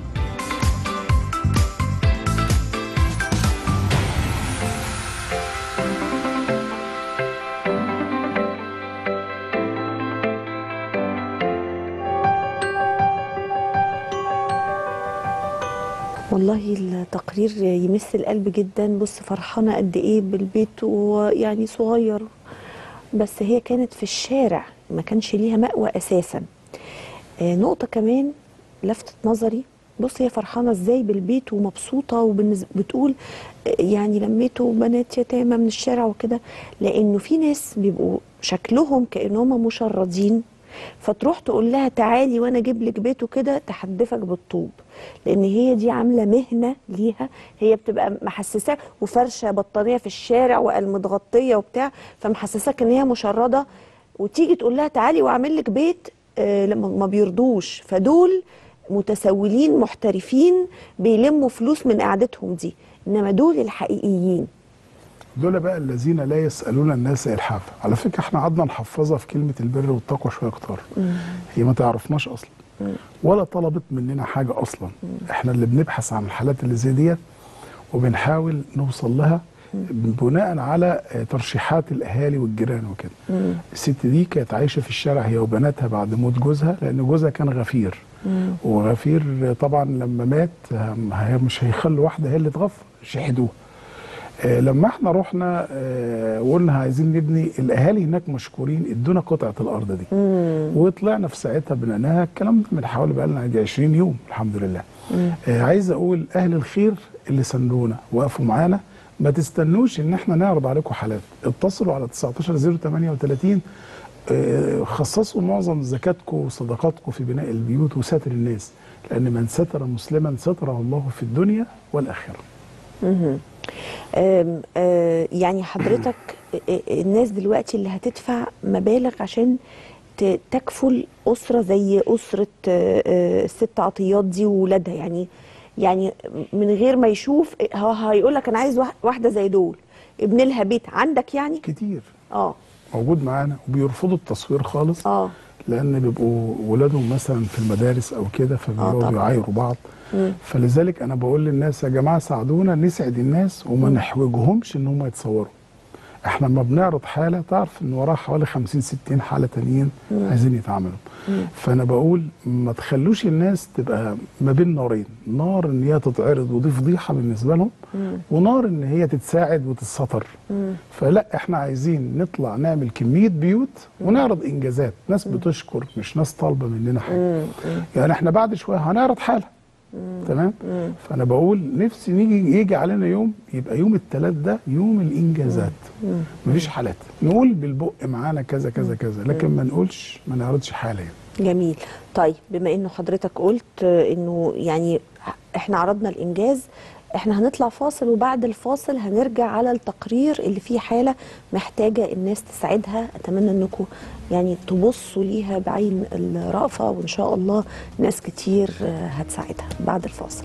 Speaker 1: والله التقرير يمس القلب جدا بص فرحانه قد ايه بالبيت ويعني صغير بس هي كانت في الشارع ما كانش ليها مأوى اساسا آه، نقطه كمان لفتت نظري بص هي فرحانه ازاي بالبيت ومبسوطه وبتقول يعني لميته بنات يتامى من الشارع وكده لانه في ناس بيبقوا شكلهم كانهم مشردين فتروح تقول لها تعالي وانا اجيب لك بيته كده تحدفك بالطوب لان هي دي عامله مهنه ليها هي بتبقى محسساك وفرشه بطانيه في الشارع وقال متغطيه وبتاع فمحسساك ان هي مشرده وتيجي تقول لها تعالي واعمل لك بيت آه، لما ما بيرضوش فدول متسولين محترفين بيلموا فلوس من قعدتهم دي انما دول الحقيقيين
Speaker 6: دول بقى الذين لا يسالون الناس الحافه على فكره احنا قعدنا نحفظها في كلمه البر والتقوى شويه كتار هي ما تعرفناش اصلا ولا طلبت مننا حاجه اصلا احنا اللي بنبحث عن الحالات اللي زي ديت وبنحاول نوصل لها بناء على آه، ترشيحات الاهالي والجيران وكده الست دي كانت عايشه في الشارع هي وبناتها بعد موت جوزها لان جوزها كان غفير وغفير آه، طبعا لما مات آه، هي مش هيخلوا واحده هي اللي تغفر شحدوها آه، لما احنا رحنا آه، وقلنا عايزين نبني الاهالي هناك مشكورين ادونا قطعه الارض دي وطلعنا في ساعتها بنيناها الكلام ده من حوالي بقى لنا 20 يوم الحمد لله آه، عايز اقول اهل الخير اللي سندونا وقفوا معانا ما تستنوش ان احنا نعرض عليكم حالات اتصلوا على 19038 آه، خصصوا معظم زكاتكم وصدقاتكم في بناء البيوت وستر الناس لان من ستر مسلما ستره الله في الدنيا والاخره
Speaker 1: آم، آه، يعني حضرتك آه، الناس دلوقتي اللي هتدفع مبالغ عشان ت- تكفل أسرة زي أسرة آه، آه، الست عطيات دي وولادها يعني يعني من غير ما يشوف هو هيقول لك أنا عايز واح- واحدة زي دول ابن لها بيت عندك يعني
Speaker 6: كتير
Speaker 1: اه
Speaker 6: موجود معانا وبيرفضوا التصوير خالص
Speaker 1: اه
Speaker 6: لان بيبقوا ولادهم مثلا في المدارس او كده
Speaker 1: آه
Speaker 6: فبيقعدوا
Speaker 1: طبعا.
Speaker 6: يعايروا بعض فلذلك انا بقول للناس يا جماعه ساعدونا نسعد الناس وما نحوجهمش ان هم يتصوروا احنا لما بنعرض حاله تعرف ان وراها حوالي 50 60 حاله تانيين عايزين يتعاملوا فانا بقول ما تخلوش الناس تبقى ما بين نارين نار ان هي تتعرض ودي فضيحه بالنسبه لهم ونار ان هي تتساعد وتتستر فلا احنا عايزين نطلع نعمل كميه بيوت ونعرض انجازات ناس بتشكر مش ناس طالبه مننا حاجه يعني احنا بعد شويه هنعرض حاله تمام فانا بقول نفسي نيجي يجي علينا يوم يبقى يوم الثلاث ده يوم الانجازات مفيش حالات نقول بالبق معانا كذا كذا كذا لكن ما نقولش ما نعرضش حاله يعني.
Speaker 1: جميل طيب بما انه حضرتك قلت آه، انه يعني احنا عرضنا الانجاز احنا هنطلع فاصل وبعد الفاصل هنرجع على التقرير اللي فيه حاله محتاجه الناس تساعدها اتمنى انكم يعني تبصوا ليها بعين الرأفه وان شاء الله ناس كتير آه، هتساعدها بعد الفاصل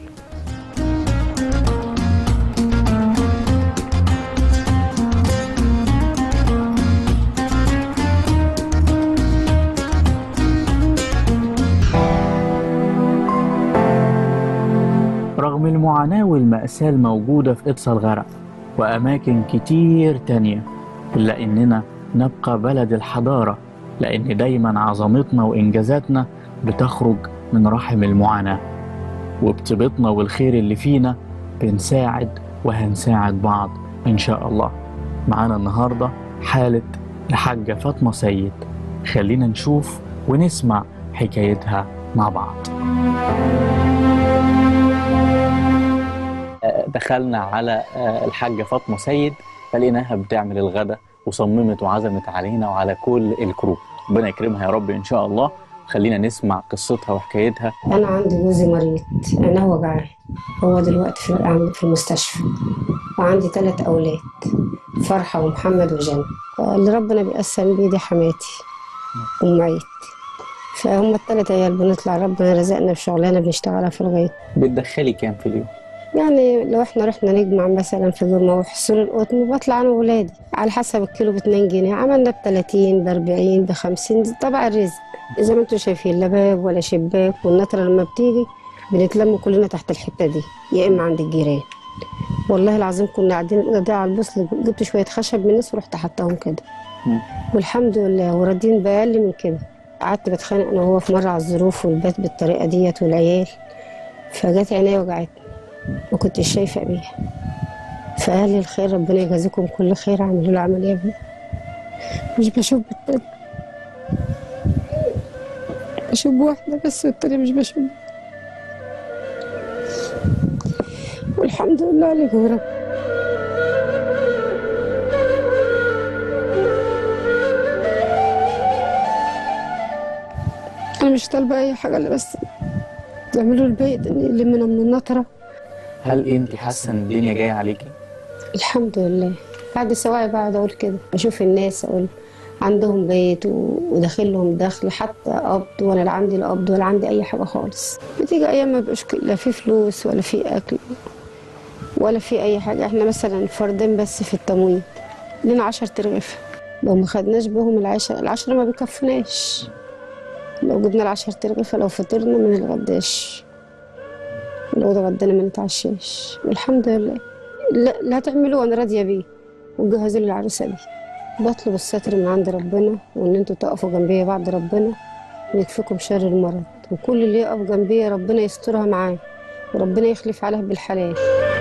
Speaker 9: رغم المعاناة والمأساة الموجودة في إقصى الغرق وأماكن كتير تانية إلا إننا نبقى بلد الحضارة لأن دايما عظمتنا وإنجازاتنا بتخرج من رحم المعاناة وبطيبتنا والخير اللي فينا بنساعد وهنساعد بعض إن شاء الله معانا النهاردة حالة الحاجة فاطمة سيد خلينا نشوف ونسمع حكايتها مع بعض دخلنا على آه، الحاجة فاطمة سيد فلقيناها بتعمل الغدا وصممت وعزمت علينا وعلى كل الكروب ربنا يكرمها يا رب إن شاء الله خلينا نسمع قصتها وحكايتها
Speaker 10: أنا عندي جوزي مريض أنا وجعان هو دلوقتي في عند- في المستشفى وعندي ثلاث أولاد فرحة ومحمد وجنة اللي ربنا بيقسم بيه دي حماتي أم عيد فهم الثلاث عيال بنطلع ربنا رزقنا بشغلانة بنشتغلها في الغيط
Speaker 9: بتدخلي كام في اليوم؟
Speaker 10: يعني لو احنا رحنا نجمع مثلا في جمعة وحصول القطن بطلع انا وولادي على حسب الكيلو ب 2 جنيه عملنا ب 30 ب 40 ب 50 دي طبع الرزق زي ما انتم شايفين لا باب ولا شباك والنطره لما بتيجي بنتلم كلنا تحت الحته دي يا اما عند الجيران والله العظيم كنا قاعدين الأوضة دي على البوصل جبت شويه خشب من الناس ورحت حطاهم كده
Speaker 9: مم.
Speaker 10: والحمد لله وراضيين بأقل من كده قعدت بتخانق انا وهو في مره على الظروف والبيت بالطريقه ديت والعيال فجت عينيا وجعتني ما كنتش شايفة بيها فأهل الخير ربنا يجازيكم كل خير عملوا له عملية بيه مش بشوف بالتاني بشوف واحدة بس والتانية مش بشوف والحمد لله عليك يا رب أنا مش طالبة أي حاجة إلا بس يعملوا البيت إن يلمنا من النطرة
Speaker 9: هل انت حاسه ان الدنيا جايه عليكي
Speaker 10: الحمد لله بعد سواعي بقعد أقول كده أشوف الناس أقول عندهم بيت و- وداخل لهم دخل حتى قبض ولا لا عندي لا قبض ولا عندي أي حاجة خالص بتيجي أيام ما بيبقاش ك- لا في فلوس ولا في أكل ولا في أي حاجة إحنا مثلا فردين بس في التموين لنا عشر ترغيف لو ما خدناش بهم العشرة العشرة ما بيكفناش لو جبنا العشر ترغيفة لو فطرنا ما نتغداش لو اتغدينا ما نتعشاش والحمد لله لا, لا تعملوا وانا راضيه بيه وجهزوا لي العروسه دي بطلب الستر من عند ربنا وان انتوا تقفوا جنبيا بعد ربنا ويكفيكم شر المرض وكل اللي يقف جنبيا ربنا يسترها معاه وربنا يخلف عليها بالحلال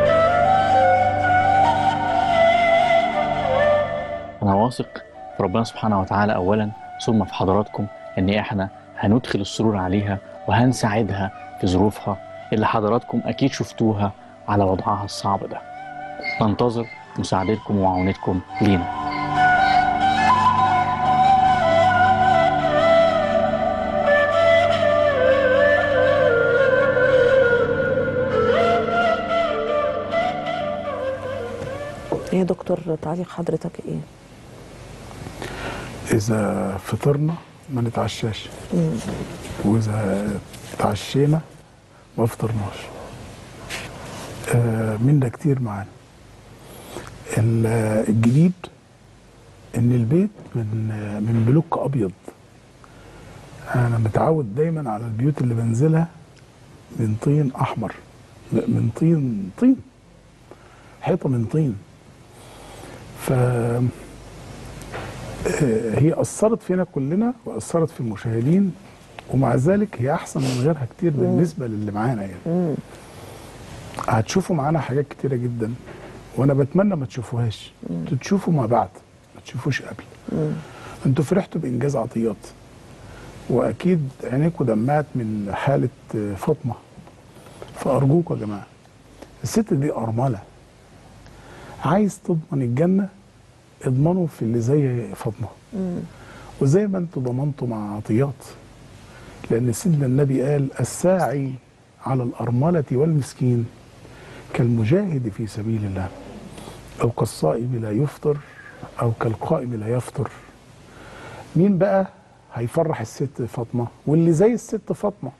Speaker 9: انا واثق في ربنا سبحانه وتعالى اولا ثم في حضراتكم ان احنا هندخل السرور عليها وهنساعدها في ظروفها اللي حضراتكم اكيد شفتوها على وضعها الصعب ده ننتظر مساعدتكم ومعاونتكم لينا
Speaker 1: يا دكتور تعليق حضرتك ايه؟
Speaker 6: اذا فطرنا ما نتعشاش واذا اتعشينا ما فطرناش آه من ده كتير معانا ال- الجديد ان البيت من من بلوك ابيض انا متعود دايما على البيوت اللي بنزلها من طين احمر م- من طين طين حيطه من طين ف آه، هي اثرت فينا كلنا واثرت في المشاهدين ومع ذلك هي احسن من غيرها كتير بالنسبه للي معانا يعني هتشوفوا معانا حاجات كتيره جدا وانا بتمنى ما تشوفوهاش انتوا تشوفوا ما بعد ما تشوفوش قبل انتوا فرحتوا بانجاز عطيات واكيد عينيكم دمعت من حاله آه، فاطمه فارجوكوا يا جماعه الست دي ارمله عايز تضمن الجنه اضمنوا في اللي زي فاطمه وزي ما انتوا ضمنتوا مع عطيات لان سيدنا النبي قال الساعي على الارمله والمسكين كالمجاهد في سبيل الله او كالصائم لا يفطر او كالقائم لا يفطر مين بقى هيفرح الست فاطمه واللي زي الست فاطمه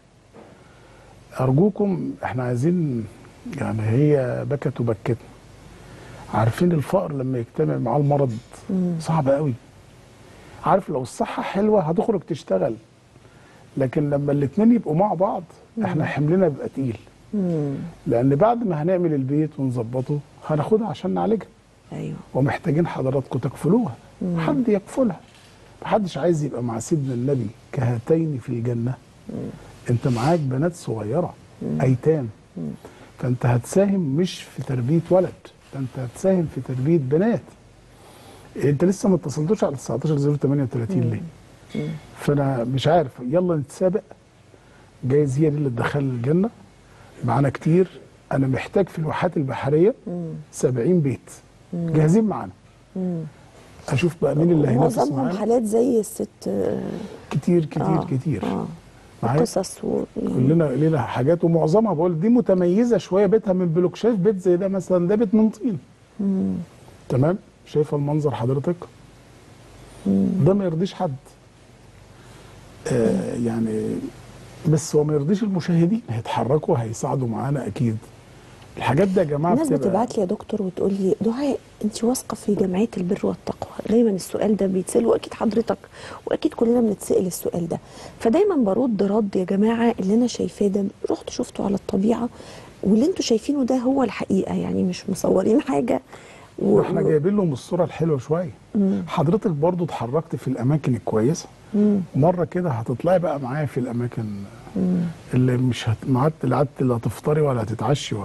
Speaker 6: ارجوكم احنا عايزين يعني هي بكت وبكتنا عارفين الفقر لما يجتمع معاه المرض صعب قوي عارف لو الصحة حلوة هتخرج تشتغل لكن لما الاتنين يبقوا مع بعض احنا حملنا بيبقى تقيل لان بعد ما هنعمل البيت ونظبطه هناخدها عشان نعالجها
Speaker 1: ايوه
Speaker 6: ومحتاجين حضراتكم تكفلوها حد يكفلها محدش عايز يبقى مع سيدنا النبي كهاتين في الجنة انت معاك بنات صغيرة ايتام فانت هتساهم مش في تربية ولد ده انت هتساهم في تربية بنات انت لسه ما اتصلتوش على 19 38 ليه فانا مش عارف يلا نتسابق جايز هي دي اللي تدخلنا الجنة معانا كتير انا محتاج في الواحات البحرية 70 بيت جاهزين معانا اشوف بقى مين اللي هينافس
Speaker 1: معظمهم
Speaker 6: معانا
Speaker 1: حالات زي الست آه،
Speaker 6: كتير كتير
Speaker 1: آه،
Speaker 6: كتير
Speaker 1: آه.
Speaker 6: معايا؟
Speaker 1: قصص و...
Speaker 6: كلنا لينا حاجات ومعظمها بقول دي متميزه شويه بيتها من بلوك شايف بيت زي ده مثلا ده بيت من طين تمام شايفه المنظر حضرتك ده ما يرضيش حد آه يعني بس هو ما يرضيش المشاهدين هيتحركوا هيساعدوا معانا اكيد الحاجات دي يا جماعه
Speaker 1: الناس
Speaker 6: بتبقى-
Speaker 1: بتبعت لي يا دكتور وتقول لي دعاء انت واثقه في جمعيه البر والتقوى دايما السؤال ده بيتسال واكيد حضرتك واكيد كلنا بنتسال السؤال ده فدايما برد رد يا جماعه اللي انا شايفاه ده رحت شفته على الطبيعه واللي انتوا شايفينه ده هو الحقيقه يعني مش مصورين حاجه و...
Speaker 6: واحنا جايبين لهم الصوره الحلوه شويه حضرتك برضو اتحركت في الاماكن الكويسه مره كده هتطلعي بقى معايا في الاماكن اللي مش هت... ما عدت لا عدت لا هتفطري ولا هتتعشي ولا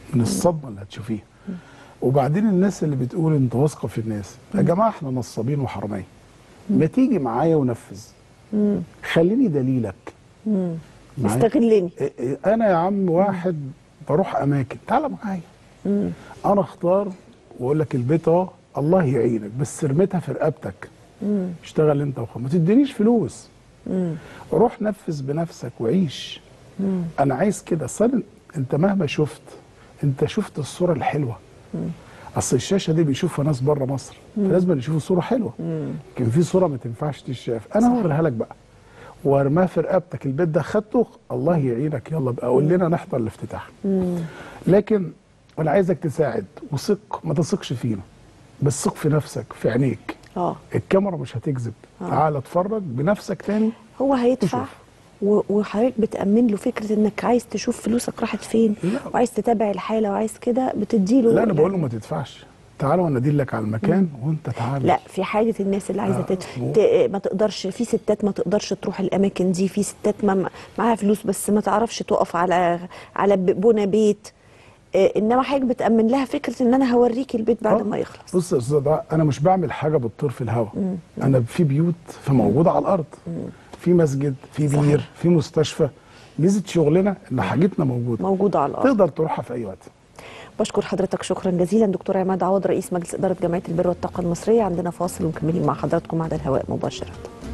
Speaker 6: من الصدمه اللي هتشوفيها وبعدين الناس اللي بتقول انت واثقه في الناس يا جماعه احنا نصابين وحراميه ما تيجي معايا ونفذ
Speaker 1: مم.
Speaker 6: خليني دليلك
Speaker 1: مم.
Speaker 6: معايا؟
Speaker 1: استغلني
Speaker 6: إيه إيه، انا يا عم واحد بروح اماكن تعال معايا
Speaker 1: مم.
Speaker 6: انا اختار واقول لك البيت اهو الله يعينك بس رميتها في رقبتك
Speaker 1: مم.
Speaker 6: اشتغل انت وخلاص ما تدينيش فلوس
Speaker 1: مم.
Speaker 6: روح نفذ بنفسك وعيش
Speaker 1: مم.
Speaker 6: انا عايز كده اصل انت مهما شفت انت شفت الصوره الحلوه اصل الشاشه دي بيشوفها ناس بره مصر فلازم يشوفوا صوره حلوه كان في صوره ما تنفعش تتشاف انا هوريها لك بقى وارماها في رقبتك البيت ده خدته الله يعينك يلا بقى قول لنا نحضر الافتتاح لكن انا عايزك تساعد وثق ما تثقش فينا بس ثق في نفسك في عينيك
Speaker 1: اه
Speaker 6: الكاميرا مش هتكذب تعال اتفرج بنفسك تاني
Speaker 1: هو هيدفع
Speaker 6: تشوف.
Speaker 1: و- وحضرتك بتأمن له فكرة انك عايز تشوف فلوسك راحت فين
Speaker 6: لا.
Speaker 1: وعايز تتابع الحالة وعايز كده بتديله
Speaker 6: لا انا بقول له
Speaker 1: يعني-
Speaker 6: ما تدفعش تعال وانا ادلك على المكان وانت تعال
Speaker 1: لا في حالة الناس اللي عايزة
Speaker 6: آه،
Speaker 1: تت...
Speaker 6: مو-
Speaker 1: ت... ما تقدرش في ستات ما تقدرش تروح الأماكن دي في ستات ما معاها فلوس بس ما تعرفش تقف على على ب- بنى بيت آه، انما حضرتك بتأمن لها فكرة ان انا هوريكي البيت بعد
Speaker 6: آه.
Speaker 1: ما يخلص
Speaker 6: بص يا استاذ دعاء، انا مش بعمل حاجه بالطير في الهواء انا في بيوت في موجوده على الارض في مسجد في بير
Speaker 1: صحيح.
Speaker 6: في مستشفى ميزه شغلنا ان حاجتنا موجوده
Speaker 1: موجودة على الأرض
Speaker 6: تقدر تروحها في اي وقت
Speaker 1: بشكر حضرتك شكرا جزيلا دكتور عماد عوض رئيس مجلس إدارة جمعية البر والطاقة المصرية عندنا فاصل ومكملين مع حضراتكم على الهواء مباشرة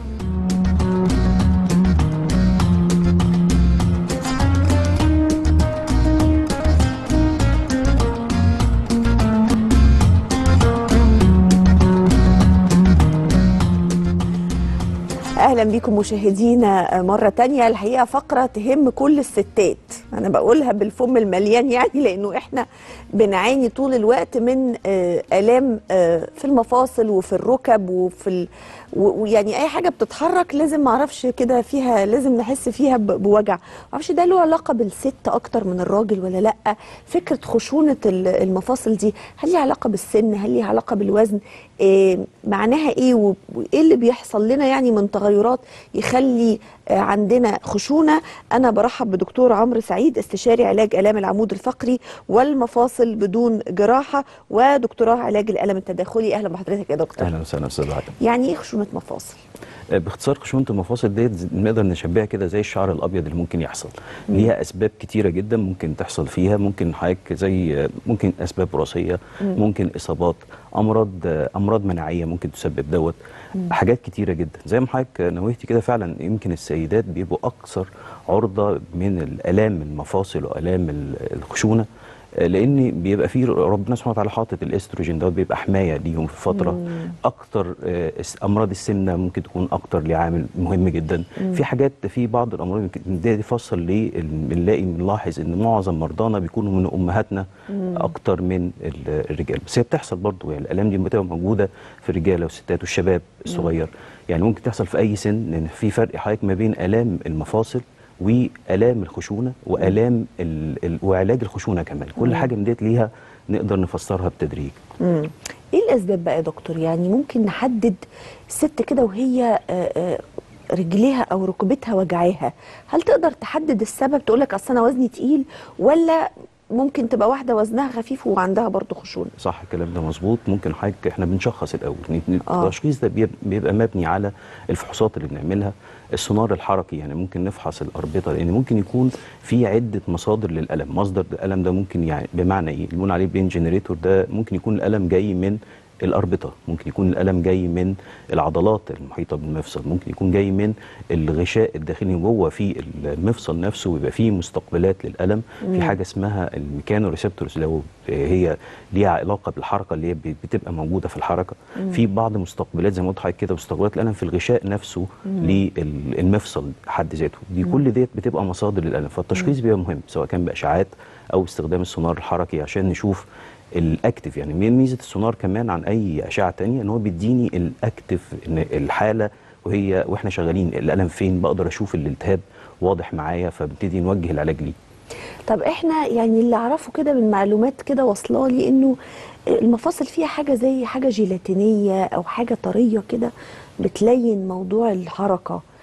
Speaker 1: اهلا بكم مشاهدينا مره تانية الحقيقه فقره تهم كل الستات انا بقولها بالفم المليان يعني لانه احنا بنعاني طول الوقت من آه، الام آه، في المفاصل وفي الركب وفي ال... و- ويعني اي حاجه بتتحرك لازم معرفش كده فيها لازم نحس فيها ب- بوجع معرفش ده له علاقه بالست اكتر من الراجل ولا لا فكره خشونه ال- المفاصل دي هل ليها علاقه بالسن هل ليها علاقه بالوزن إيه معناها ايه و- وايه اللي بيحصل لنا يعني من تغيرات يخلي آه، عندنا خشونه انا برحب بدكتور عمرو سعيد استشاري علاج الام العمود الفقري والمفاصل بدون جراحه ودكتوراه علاج الالم التداخلي اهلا بحضرتك يا دكتور
Speaker 11: اهلا وسهلا استاذ عادل
Speaker 1: يعني ايه خشونه مفاصل
Speaker 11: آه، باختصار خشونه المفاصل ديت ز- نقدر نشبهها كده زي الشعر الابيض اللي ممكن يحصل ليها اسباب كتيره جدا ممكن تحصل فيها ممكن حضرتك زي آه، ممكن اسباب وراثيه ممكن اصابات امراض آه، امراض مناعيه ممكن تسبب دوت حاجات كتيره جدا زي ما حضرتك نوهتي كده فعلا يمكن السيدات بيبقوا اكثر عرضه من الالام المفاصل والام ال- الخشونه آه، لان بيبقى في ربنا سبحانه وتعالى حاطط الاستروجين دوت بيبقى حمايه ليهم في فتره اكتر آه، اس- امراض السمنه ممكن تكون اكتر ليه عامل مهم جدا في حاجات في بعض الامراض يمكن ده يفسر ليه ال- بنلاقي بنلاحظ ان معظم مرضانا بيكونوا من امهاتنا اكتر من ال- الرجال بس هي بتحصل برضه يعني الالام دي بتبقى موجوده في الرجاله والستات والشباب الصغير يعني ممكن تحصل في اي سن لان في فرق حضرتك ما بين الام المفاصل والام الخشونه والام ال... ال... وعلاج الخشونه كمان كل حاجه من ديت ليها نقدر نفسرها بتدريج
Speaker 1: مم. ايه الاسباب بقى يا دكتور يعني ممكن نحدد ست كده وهي آه، آه، رجليها او ركبتها وجعاها هل تقدر تحدد السبب تقول لك اصل انا وزني تقيل ولا ممكن تبقى واحده وزنها خفيف وعندها برضه خشونه
Speaker 11: صح الكلام ده مظبوط ممكن حضرتك احنا بنشخص الاول ن-
Speaker 1: آه.
Speaker 11: التشخيص ده بيب- بيبقى مبني على الفحوصات اللي بنعملها السونار الحركي يعني ممكن نفحص الاربطه لان ممكن يكون في عده مصادر للالم مصدر الالم ده ممكن يعني بمعنى ايه اللي بنقول عليه بين جنريتور ده ممكن يكون الالم جاي من الأربطة ممكن يكون الألم جاي من العضلات المحيطة بالمفصل ممكن يكون جاي من الغشاء الداخلي جوه في المفصل نفسه ويبقى فيه مستقبلات للألم في حاجة اسمها الميكانو ريسبتورز لو هي ليها علاقة بالحركة اللي هي بتبقى موجودة في الحركة في بعض مستقبلات زي ما قلت حضرتك كده مستقبلات الألم في الغشاء نفسه للمفصل حد ذاته دي كل ديت بتبقى مصادر للألم فالتشخيص بيبقى مهم سواء كان بإشعاعات أو استخدام السونار الحركي عشان نشوف الاكتف يعني من ميزه السونار كمان عن اي اشعه تانية ان هو بيديني الاكتف ان الحاله وهي واحنا شغالين الالم فين بقدر اشوف الالتهاب واضح معايا فبنبتدي نوجه العلاج ليه
Speaker 1: طب احنا يعني اللي اعرفه كده من معلومات كده واصله لي انه المفاصل فيها حاجه زي حاجه جيلاتينيه او حاجه طريه كده بتلين موضوع الحركه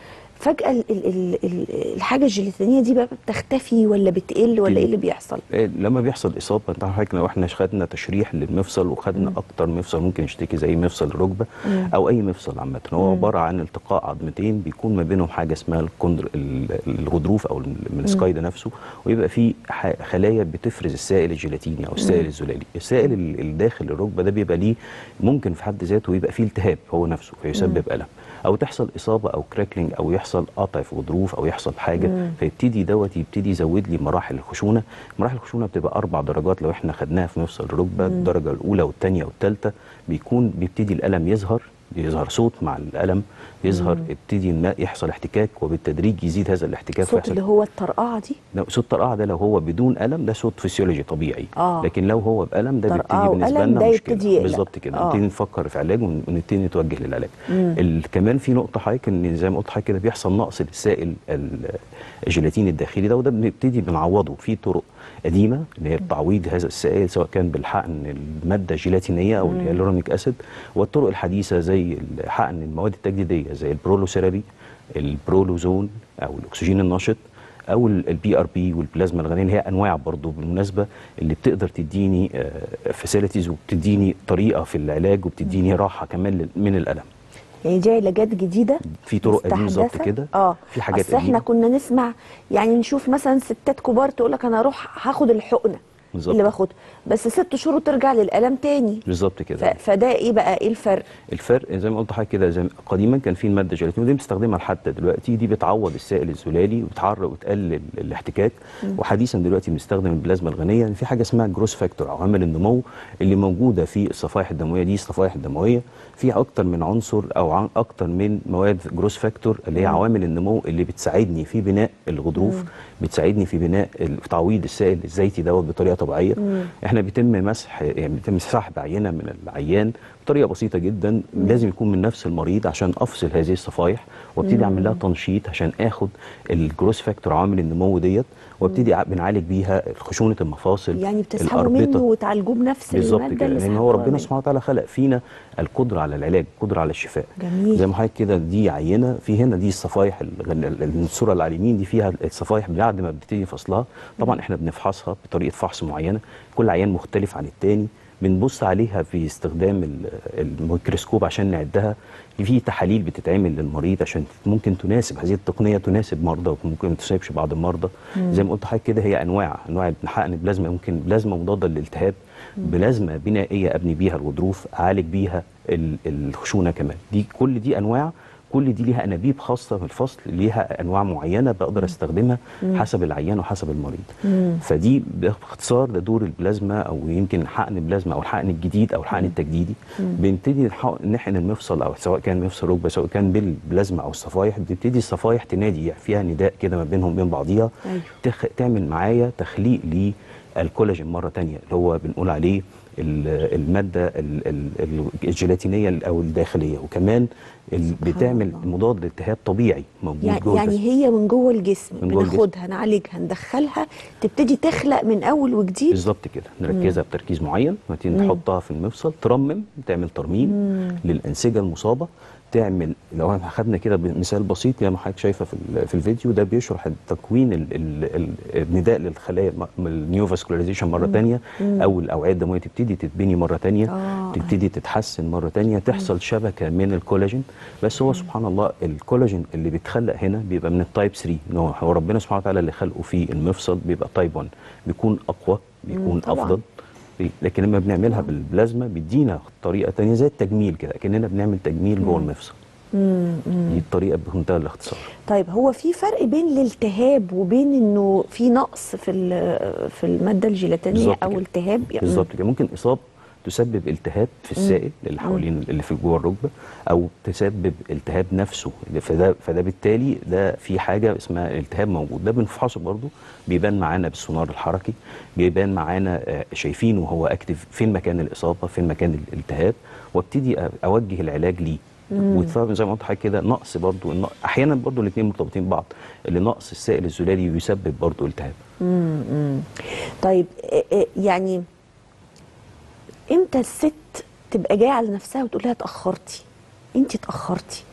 Speaker 1: فجاه ال ال ال ال الحاجه الجيلاتينيه دي بقى بتختفي ولا بتقل ولا ايه اللي بيحصل
Speaker 11: إيه، لما بيحصل اصابه انت حضرتك لو احنا خدنا تشريح للمفصل وخدنا اكتر مفصل ممكن يشتكي زي مفصل الركبه
Speaker 12: مم.
Speaker 11: او اي مفصل عامه هو عباره عن التقاء عظمتين بيكون ما بينهم حاجه اسمها الكندر ال- الغضروف او المنسكايد نفسه ويبقى في ح- خلايا بتفرز السائل الجيلاتيني او السائل
Speaker 12: مم.
Speaker 11: الزلالي السائل ال- الداخل الركبه ده بيبقى ليه ممكن في حد ذاته يبقى فيه التهاب هو نفسه فيسبب الم او تحصل اصابه او كراكلينج او يحصل قطع في غضروف او يحصل حاجه
Speaker 12: مم.
Speaker 11: فيبتدي دوت يبتدي يزود لي مراحل الخشونه مراحل الخشونه بتبقى اربع درجات لو احنا خدناها في مفصل الركبه
Speaker 12: مم.
Speaker 11: الدرجه الاولى والثانيه والثالثه بيكون بيبتدي الالم يظهر يظهر صوت مع الالم يظهر
Speaker 1: مم.
Speaker 11: يبتدي الم- يحصل احتكاك وبالتدريج يزيد هذا الاحتكاك
Speaker 1: الصوت
Speaker 11: ويحصل
Speaker 1: اللي هو الطرقعه دي
Speaker 11: لو صوت طرقعه ده لو هو بدون الم ده صوت فسيولوجي طبيعي
Speaker 1: آه.
Speaker 11: لكن لو هو بالم ده
Speaker 1: طرقعة
Speaker 11: بيبتدي بالنسبه
Speaker 1: وألم
Speaker 11: لنا
Speaker 1: ده
Speaker 11: مشكله
Speaker 1: يبتدي يقلق.
Speaker 11: بالظبط كده
Speaker 1: آه.
Speaker 11: نبتدي نفكر في علاج ون- ونبتدي نتوجه للعلاج
Speaker 1: مم.
Speaker 11: ال- كمان في نقطه حضرتك ان زي ما قلت حضرتك كده بيحصل نقص للسائل ال- الجيلاتين الداخلي ده وده بنبتدي بنعوضه في طرق قديمه اللي هي تعويض هذا السائل سواء كان بالحقن الماده الجيلاتينيه او
Speaker 12: مم.
Speaker 11: الهيالورونيك اسيد والطرق الحديثه زي حقن المواد التجديديه زي البرولوسيرابي البرولوزون او الاكسجين النشط او البي ار بي والبلازما الغنيه اللي هي انواع برضو بالمناسبه اللي بتقدر تديني فاسيلتيز وبتديني طريقه في العلاج وبتديني راحه كمان لل- من الالم
Speaker 1: يعني دي علاجات جديده
Speaker 11: في طرق قديمه بالظبط
Speaker 1: مستحدثة؟
Speaker 11: كده
Speaker 1: اه
Speaker 11: في حاجات
Speaker 1: اصل احنا
Speaker 11: قديمة.
Speaker 1: كنا نسمع يعني نشوف مثلا ستات كبار تقول لك انا اروح هاخد الحقنه
Speaker 11: بالظبط.
Speaker 1: اللي باخدها بس ست شهور وترجع للالم تاني
Speaker 11: بالظبط
Speaker 1: ف...
Speaker 11: كده
Speaker 1: فده ايه بقى ايه الفرق
Speaker 11: الفرق زي ما قلت لحضرتك كده زي قديما كان في الماده جيلاتين ودي بنستخدمها لحتى دلوقتي دي بتعوض السائل الزلالي وبتعرق وتقلل الاحتكاك
Speaker 12: مم.
Speaker 11: وحديثا دلوقتي بنستخدم البلازما الغنيه يعني في حاجه اسمها جروس فاكتور او عامل النمو اللي موجوده في الصفائح الدمويه دي الصفائح الدمويه في اكتر من عنصر او عن اكتر من مواد جروس فاكتور اللي هي
Speaker 12: مم.
Speaker 11: عوامل النمو اللي بتساعدني في بناء الغضروف
Speaker 12: مم.
Speaker 11: بتساعدني في بناء ال- في تعويض السائل الزيتي دوت بطريقه طبيعيه
Speaker 12: مم.
Speaker 11: احنا بيتم مسح يعني بيتم سحب عينه من العيان بطريقه بسيطه جدا لازم يكون من نفس المريض عشان افصل هذه الصفائح وابتدي
Speaker 12: مم.
Speaker 11: اعمل لها تنشيط عشان اخد الجروس فاكتور عوامل النمو ديت وابتدي ع- بنعالج بيها خشونه المفاصل
Speaker 1: يعني بتسحبوا منه وتعالجوه بنفس
Speaker 11: بالظبط
Speaker 1: الماده
Speaker 11: كده
Speaker 1: اللي
Speaker 11: لان هو
Speaker 1: سحبوها
Speaker 11: ربنا
Speaker 1: منه.
Speaker 11: سبحانه وتعالى خلق فينا القدره على العلاج القدره على الشفاء
Speaker 1: جميل.
Speaker 11: زي ما حضرتك كده دي عينه في هنا دي الصفائح ال- ال- الصوره اللي على اليمين دي فيها الصفائح بعد ما بتبتدي فصلها طبعا احنا بنفحصها بطريقه فحص معينه كل عيان مختلف عن التاني بنبص عليها في استخدام ال- الميكروسكوب عشان نعدها في تحاليل بتتعمل للمريض عشان ممكن تناسب هذه التقنيه تناسب مرضى وممكن ما تناسبش بعض المرضى
Speaker 12: مم.
Speaker 11: زي ما قلت لحضرتك كده هي انواع انواع حقن بلازما ممكن بلازما مضاده للالتهاب بلازما بنائيه ابني بيها الغضروف اعالج بيها ال- الخشونه كمان دي كل دي انواع كل دي ليها انابيب خاصه في الفصل ليها انواع معينه بقدر استخدمها
Speaker 12: مم.
Speaker 11: حسب العيان وحسب المريض
Speaker 12: مم.
Speaker 11: فدي باختصار ده دور البلازما او يمكن حقن البلازما او الحقن الجديد او الحقن التجديدي
Speaker 12: مم.
Speaker 11: بنبتدي نحق- نحقن المفصل او سواء كان مفصل ركبه سواء كان بالبلازما او الصفايح بتبتدي الصفايح تنادي فيها نداء كده ما بينهم وبين بعضيها
Speaker 1: أيوة.
Speaker 11: تخ... تعمل معايا تخليق للكولاجين مره تانية اللي هو بنقول عليه ال- الماده ال- ال- ال- الجيلاتينيه او الداخليه وكمان ال- بتعمل مضاد للالتهاب طبيعي موجود
Speaker 1: يعني,
Speaker 11: جوه
Speaker 1: يعني
Speaker 11: الجسم.
Speaker 1: هي من جوه الجسم
Speaker 11: من جوه الجسم.
Speaker 1: بناخدها نعالجها ندخلها تبتدي تخلق من اول وجديد
Speaker 11: بالظبط كده نركزها بتركيز معين ونبتدي
Speaker 1: مم.
Speaker 11: نحطها في المفصل ترمم تعمل ترميم
Speaker 1: مم.
Speaker 11: للانسجه المصابه تعمل لو احنا خدنا كده مثال بسيط زي ما حضرتك شايفه في ال- في الفيديو ده بيشرح تكوين ال ال ال النداء للخلايا النيو فاسكولاريزيشن مره
Speaker 12: مم.
Speaker 11: ثانيه
Speaker 12: مم.
Speaker 11: او الاوعيه الدمويه تبتدي تتبني مره ثانيه
Speaker 12: آه،
Speaker 11: تبتدي تتحسن مره ثانيه تحصل شبكه من الكولاجين بس هو سبحان الله الكولاجين اللي بيتخلق هنا بيبقى من التايب 3 إن هو هو ربنا سبحانه وتعالى اللي خلقه في المفصل بيبقى تايب 1 بيكون اقوى بيكون
Speaker 1: طبعاً.
Speaker 11: افضل لكن لما بنعملها بالبلازما بيدينا طريقه ثانيه زي التجميل كده كاننا بنعمل تجميل جوه
Speaker 1: مم.
Speaker 11: المفصل
Speaker 1: مم.
Speaker 11: دي
Speaker 1: مم.
Speaker 11: الطريقه بمنتهى الاختصار
Speaker 1: طيب هو في فرق بين الالتهاب وبين انه في نقص في ال- في الماده الجيلاتينيه
Speaker 11: بالظبط
Speaker 1: او
Speaker 11: كده.
Speaker 1: التهاب
Speaker 11: بالظبط كده ممكن اصابه تسبب التهاب في
Speaker 1: مم.
Speaker 11: السائل اللي حوالين اللي في جوه الركبه او تسبب التهاب نفسه فده فده بالتالي ده في حاجه اسمها التهاب موجود ده بنفحصه برضو بيبان معانا بالسونار الحركي بيبان معانا آه، شايفين وهو اكتف فين مكان الاصابه فين مكان الالتهاب وابتدي أ- اوجه العلاج ليه
Speaker 12: مم.
Speaker 11: وطبعا زي ما قلت حضرتك كده نقص برضو النق- احيانا برضو الاثنين مرتبطين ببعض اللي نقص السائل الزلالي بيسبب برضو التهاب
Speaker 1: مم. مم. طيب إيه- إيه يعني امتى الست تبقى جايه على نفسها وتقول لها اتاخرتي انت اتاخرتي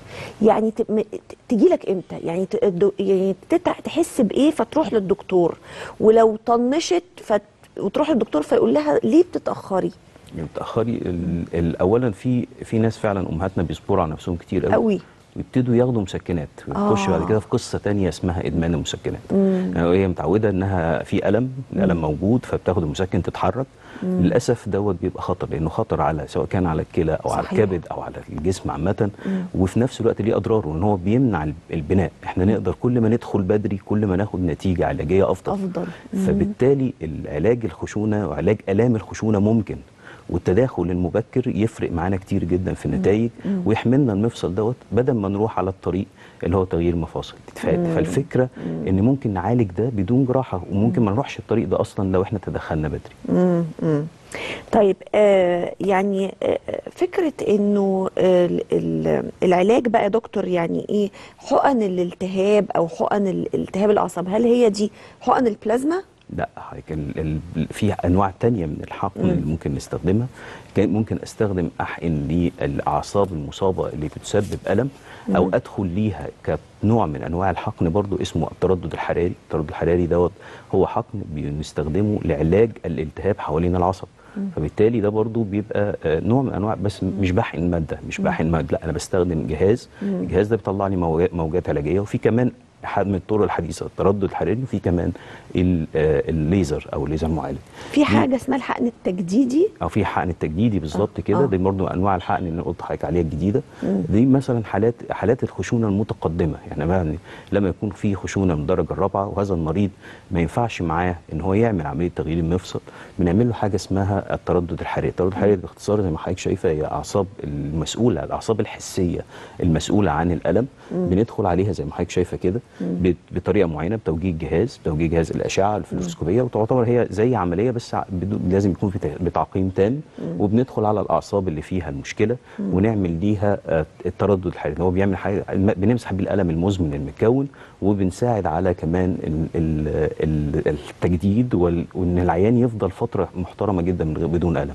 Speaker 1: يعني ت- م- ت- تجيلك امتى يعني ت- الدو- يعني تتع- تحس بايه فتروح للدكتور ولو طنشت فت وتروح للدكتور فيقول لها ليه بتتاخري
Speaker 11: يعني بتاخري ال- ال- اولا في في ناس فعلا امهاتنا بيصبروا على نفسهم كتير قوي
Speaker 1: قوي
Speaker 11: ويبتدوا ياخدوا مسكنات ويخش
Speaker 1: آه.
Speaker 11: بعد كده في قصه تانية اسمها ادمان المسكنات
Speaker 1: مم.
Speaker 11: يعني هي متعوده انها في الم الالم موجود فبتاخد المسكن تتحرك
Speaker 1: مم.
Speaker 11: للاسف دوت بيبقى خطر لانه خطر على سواء كان على الكلى او على
Speaker 1: صحيح.
Speaker 11: الكبد او على الجسم عامه
Speaker 1: مم.
Speaker 11: وفي نفس الوقت ليه اضراره ان هو بيمنع الب- البناء احنا نقدر كل ما ندخل بدري كل ما ناخد نتيجه علاجيه افضل
Speaker 1: افضل مم.
Speaker 11: فبالتالي العلاج الخشونه وعلاج الام الخشونه ممكن والتداخل المبكر يفرق معانا كتير جدا في النتائج
Speaker 1: مم.
Speaker 11: ويحملنا المفصل دوت بدل ما نروح على الطريق اللي هو تغيير مفاصل ف-
Speaker 1: مم.
Speaker 11: فالفكره
Speaker 1: مم.
Speaker 11: ان ممكن نعالج ده بدون جراحه وممكن ما نروحش الطريق ده اصلا لو احنا تدخلنا بدري
Speaker 1: مم. مم. طيب آه يعني آه فكرة انه ال- ال- العلاج بقى يا دكتور يعني ايه حقن الالتهاب او حقن ال- التهاب الاعصاب هل هي دي حقن البلازما؟
Speaker 11: لا حضرتك ال- ال- في انواع تانية من الحقن
Speaker 1: مم.
Speaker 11: اللي ممكن نستخدمها كان ممكن استخدم احقن للاعصاب المصابه اللي بتسبب الم او
Speaker 1: مم.
Speaker 11: ادخل ليها كنوع من انواع الحقن برضو اسمه التردد الحراري التردد الحراري دوت هو حقن بنستخدمه لعلاج الالتهاب حوالين العصب
Speaker 1: مم.
Speaker 11: فبالتالي ده برضو بيبقى آه، نوع من انواع بس مش بحقن ماده مش بحقن ماده لا انا بستخدم جهاز
Speaker 1: مم.
Speaker 11: الجهاز ده بيطلع لي موجات, موجات علاجيه وفي كمان حد من الطرق الحديثه التردد الحراري وفي كمان ال- آه، الليزر او الليزر المعالج
Speaker 1: في حاجة اسمها الحقن التجديدي
Speaker 11: او في حقن التجديدي بالظبط
Speaker 1: آه.
Speaker 11: كده
Speaker 1: آه.
Speaker 11: دي برضه انواع الحقن اللي قلت لحضرتك عليها الجديده
Speaker 1: مم.
Speaker 11: دي مثلا حالات حالات الخشونه المتقدمه يعني بقى لما يكون في خشونه من الدرجه الرابعه وهذا المريض ما ينفعش معاه ان هو يعمل عمليه تغيير المفصل بنعمل له حاجه اسمها التردد الحراري التردد الحراري باختصار زي ما حضرتك شايفه هي اعصاب المسؤوله الاعصاب الحسيه المسؤوله عن الالم
Speaker 1: مم.
Speaker 11: بندخل عليها زي ما حضرتك شايفه كده
Speaker 1: مم.
Speaker 11: بت- بطريقه معينه بتوجيه جهاز بتوجيه جهاز الاشعه الفلوروسكوبيه وتعتبر هي زي عمليه بس ع- بدو- لازم يكون في ت- بتعقيم تام
Speaker 1: مم.
Speaker 11: وبندخل على الاعصاب اللي فيها المشكله
Speaker 1: مم.
Speaker 11: ونعمل ليها آه، التردد الحراري اللي هو بيعمل حاجه الم- بنمسح بيه الالم المزمن المتكون وبنساعد على كمان ال- ال- ال- التجديد وال- وان العيان يفضل فتره محترمه جدا من غير بدون الم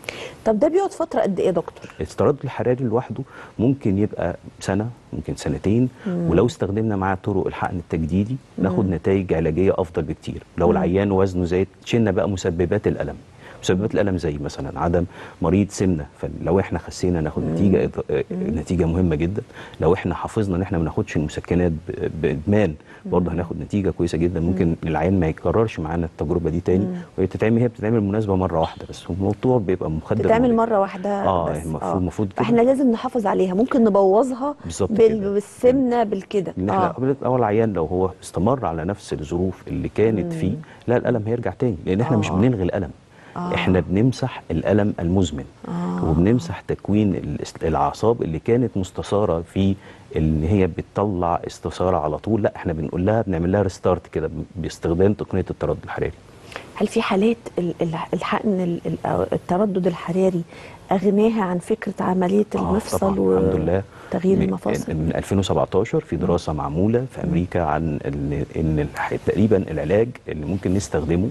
Speaker 1: طب ده بيقعد فترة قد ايه يا دكتور؟
Speaker 11: التردد الحراري لوحده ممكن يبقى سنه ممكن سنتين
Speaker 1: مم.
Speaker 11: ولو استخدمنا معاه طرق الحقن التجديدي ناخد
Speaker 1: مم.
Speaker 11: نتائج علاجيه افضل بكتير لو
Speaker 1: مم.
Speaker 11: العيان وزنه زايد شلنا بقى مسببات الالم مسببات الالم زي مثلا عدم مريض سمنه فلو احنا خسينا ناخد
Speaker 1: مم.
Speaker 11: نتيجه إض- آه،
Speaker 1: مم.
Speaker 11: نتيجه مهمه جدا لو احنا حافظنا ان احنا ما ناخدش المسكنات ب- بادمان برضه هناخد نتيجه كويسه جدا ممكن العيان ما يكررش معانا التجربه دي تاني
Speaker 1: مم.
Speaker 11: وهي بتتعمل هي بتتعمل بالمناسبه مره واحده بس الموضوع بيبقى مخدر
Speaker 1: تتعمل
Speaker 11: مريض.
Speaker 1: مرة واحدة
Speaker 11: اه
Speaker 1: بس
Speaker 11: المفروض المفروض كده.
Speaker 1: فاحنا لازم نحافظ عليها ممكن نبوظها
Speaker 11: بالظبط
Speaker 1: بال...
Speaker 11: كده.
Speaker 1: بالسمنة بالكده
Speaker 11: ان احنا آه. اول عيان لو هو استمر على نفس الظروف اللي كانت
Speaker 1: مم.
Speaker 11: فيه لا الالم هيرجع تاني لان احنا
Speaker 1: آه.
Speaker 11: مش بنلغي الالم
Speaker 1: آه.
Speaker 11: احنا بنمسح الالم المزمن
Speaker 1: آه.
Speaker 11: وبنمسح تكوين الاس- الاعصاب اللي كانت مستثاره في ان هي بتطلع استثاره على طول لا احنا بنقول لها بنعمل لها ريستارت كده باستخدام تقنيه التردد الحراري
Speaker 1: هل في حالات ال- ال- الحقن ال- ال- أو التردد الحراري اغناها عن فكره عمليه المفصل
Speaker 11: طبعا الحمد لله
Speaker 1: وتغيير
Speaker 11: من-
Speaker 1: المفاصل
Speaker 11: من 2017 في دراسه معموله في امريكا عن ان ان الح- تقريبا العلاج اللي ممكن نستخدمه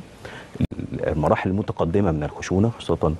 Speaker 11: المراحل المتقدمه من الخشونه خاصه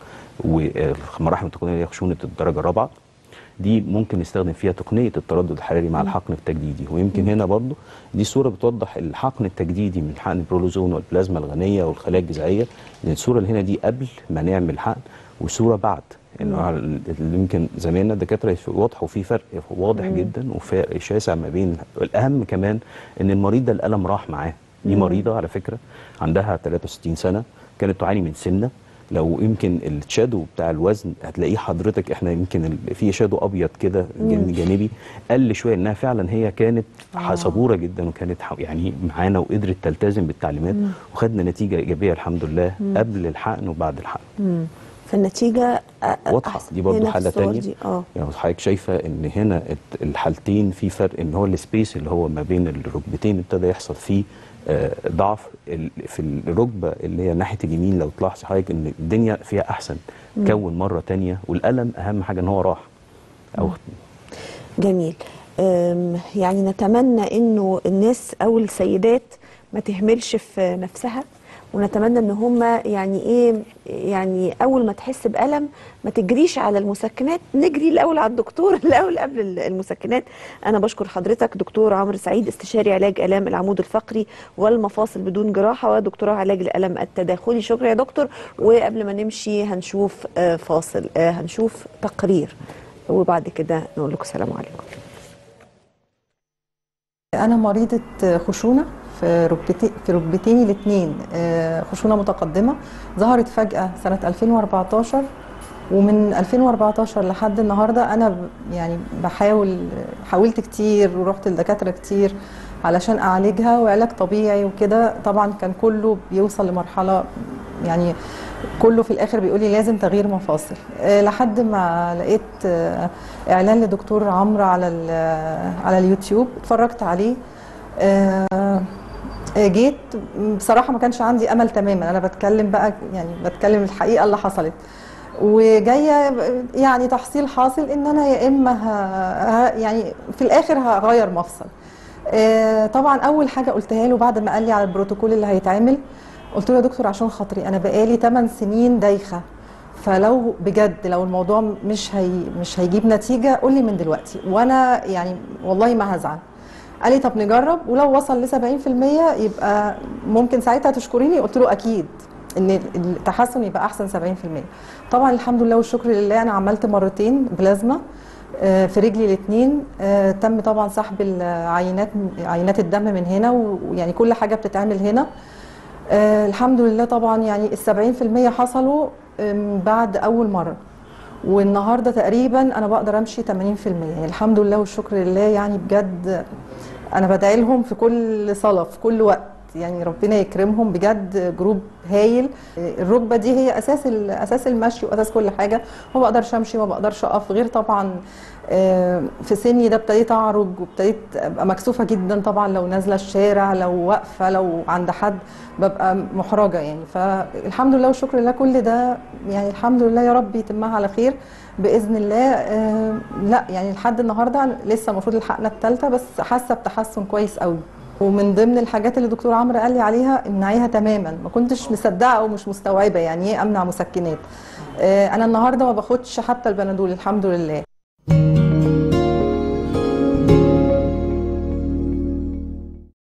Speaker 11: والمراحل المتقدمه اللي هي خشونه الدرجه الرابعه دي ممكن نستخدم فيها تقنيه التردد الحراري مع الحقن التجديدي ويمكن هنا برضو دي صوره بتوضح الحقن التجديدي من حقن البرولوزون والبلازما الغنيه والخلايا الجذعيه لان الصوره اللي هنا دي قبل ما نعمل حقن وصوره بعد انه اللي يمكن زمايلنا الدكاتره وضحوا في فرق واضح
Speaker 1: مم.
Speaker 11: جدا وفرق شاسع ما بين الاهم كمان ان المريض ده الالم راح معاه دي
Speaker 1: مم.
Speaker 11: مريضه على فكره عندها 63 سنه كانت تعاني من سمنه لو يمكن الشادو بتاع الوزن هتلاقيه حضرتك احنا يمكن ال- في شادو ابيض كده جن-
Speaker 1: مم.
Speaker 11: جانبي قل شويه انها فعلا هي كانت
Speaker 1: آه.
Speaker 11: صبوره جدا وكانت ح- يعني معانا وقدرت تلتزم بالتعليمات
Speaker 1: مم.
Speaker 11: وخدنا نتيجه ايجابيه الحمد لله
Speaker 1: مم.
Speaker 11: قبل الحقن وبعد الحقن
Speaker 1: مم. فالنتيجه أ- أ-
Speaker 11: واضحه
Speaker 1: أحسن.
Speaker 11: دي برضه
Speaker 1: هنا في
Speaker 11: حاله
Speaker 1: الصور
Speaker 11: تانية
Speaker 1: دي. اه
Speaker 11: يعني حضرتك شايفه ان هنا الت- الحالتين في فرق ان هو السبيس اللي هو ما بين الركبتين ابتدى يحصل فيه آه، ضعف ال- في الركبه اللي هي ناحيه اليمين لو تلاحظي حضرتك ان الدنيا فيها احسن
Speaker 1: مم.
Speaker 11: كون مره تانية والالم اهم حاجه ان هو راح او
Speaker 1: جميل أم، يعني نتمنى انه الناس او السيدات ما تهملش في نفسها ونتمنى ان هم يعني ايه يعني اول ما تحس بالم ما تجريش على المسكنات نجري الاول على الدكتور الاول قبل المسكنات انا بشكر حضرتك دكتور عمرو سعيد استشاري علاج الام العمود الفقري والمفاصل بدون جراحه ودكتوراه علاج الالم التداخلي شكرا يا دكتور وقبل ما نمشي هنشوف آه، فاصل آه، هنشوف تقرير وبعد كده نقول لكم سلام عليكم
Speaker 12: أنا مريضة خشونة في ركبتي في ركبتين الاثنين خشونة متقدمة ظهرت فجأة سنة 2014 ومن 2014 لحد النهاردة أنا ب- يعني بحاول حاولت كتير ورحت لدكاترة كتير علشان أعالجها وعلاج طبيعي وكده طبعا كان كله بيوصل لمرحلة يعني كله في الاخر بيقول لي لازم تغيير مفاصل أه لحد ما لقيت أه اعلان لدكتور عمرو على ال- على اليوتيوب اتفرجت عليه أه آه، جيت بصراحه ما كانش عندي امل تماما انا بتكلم بقى يعني بتكلم الحقيقه اللي حصلت وجايه يعني تحصيل حاصل ان انا يا اما ه... ه- يعني في الاخر هغير مفصل آه، طبعا اول حاجه قلتها له بعد ما قال لي على البروتوكول اللي هيتعمل قلت له يا دكتور عشان خاطري انا بقالي 8 سنين دايخه فلو بجد لو الموضوع مش هي مش هيجيب نتيجه قول لي من دلوقتي وانا يعني والله ما هزعل قال لي طب نجرب ولو وصل ل 70% يبقى ممكن ساعتها تشكريني قلت له اكيد ان التحسن يبقى احسن 70% طبعا الحمد لله والشكر لله انا عملت مرتين بلازما آه، في رجلي الاثنين تم طبعا سحب العينات عينات الدم من هنا ويعني كل حاجه بتتعمل هنا آه، الحمد لله طبعا يعني ال 70% حصلوا آم، بعد اول مره والنهارده تقريبا انا بقدر امشي 80% يعني الحمد لله والشكر لله يعني بجد انا بدعي لهم في كل صلاه في كل وقت يعني ربنا يكرمهم بجد جروب هايل الركبه دي هي اساس ال- اساس المشي واساس كل حاجه ما بقدرش امشي ما بقدرش اقف غير طبعا آه، في سني ده ابتديت اعرج وابتديت ابقى مكسوفه جدا طبعا لو نازله الشارع لو واقفه لو عند حد ببقى محرجه يعني فالحمد لله والشكر لله كل ده يعني الحمد لله يا رب يتمها على خير باذن الله آه، لا يعني لحد النهارده لسه المفروض الحقنا الثالثه بس حاسه بتحسن كويس قوي ومن ضمن الحاجات اللي الدكتور عمرو قال لي عليها امنعيها تماما ما كنتش مصدقه او مش مستوعبه يعني ايه امنع مسكنات آه، انا النهارده ما باخدش حتى البنادول الحمد لله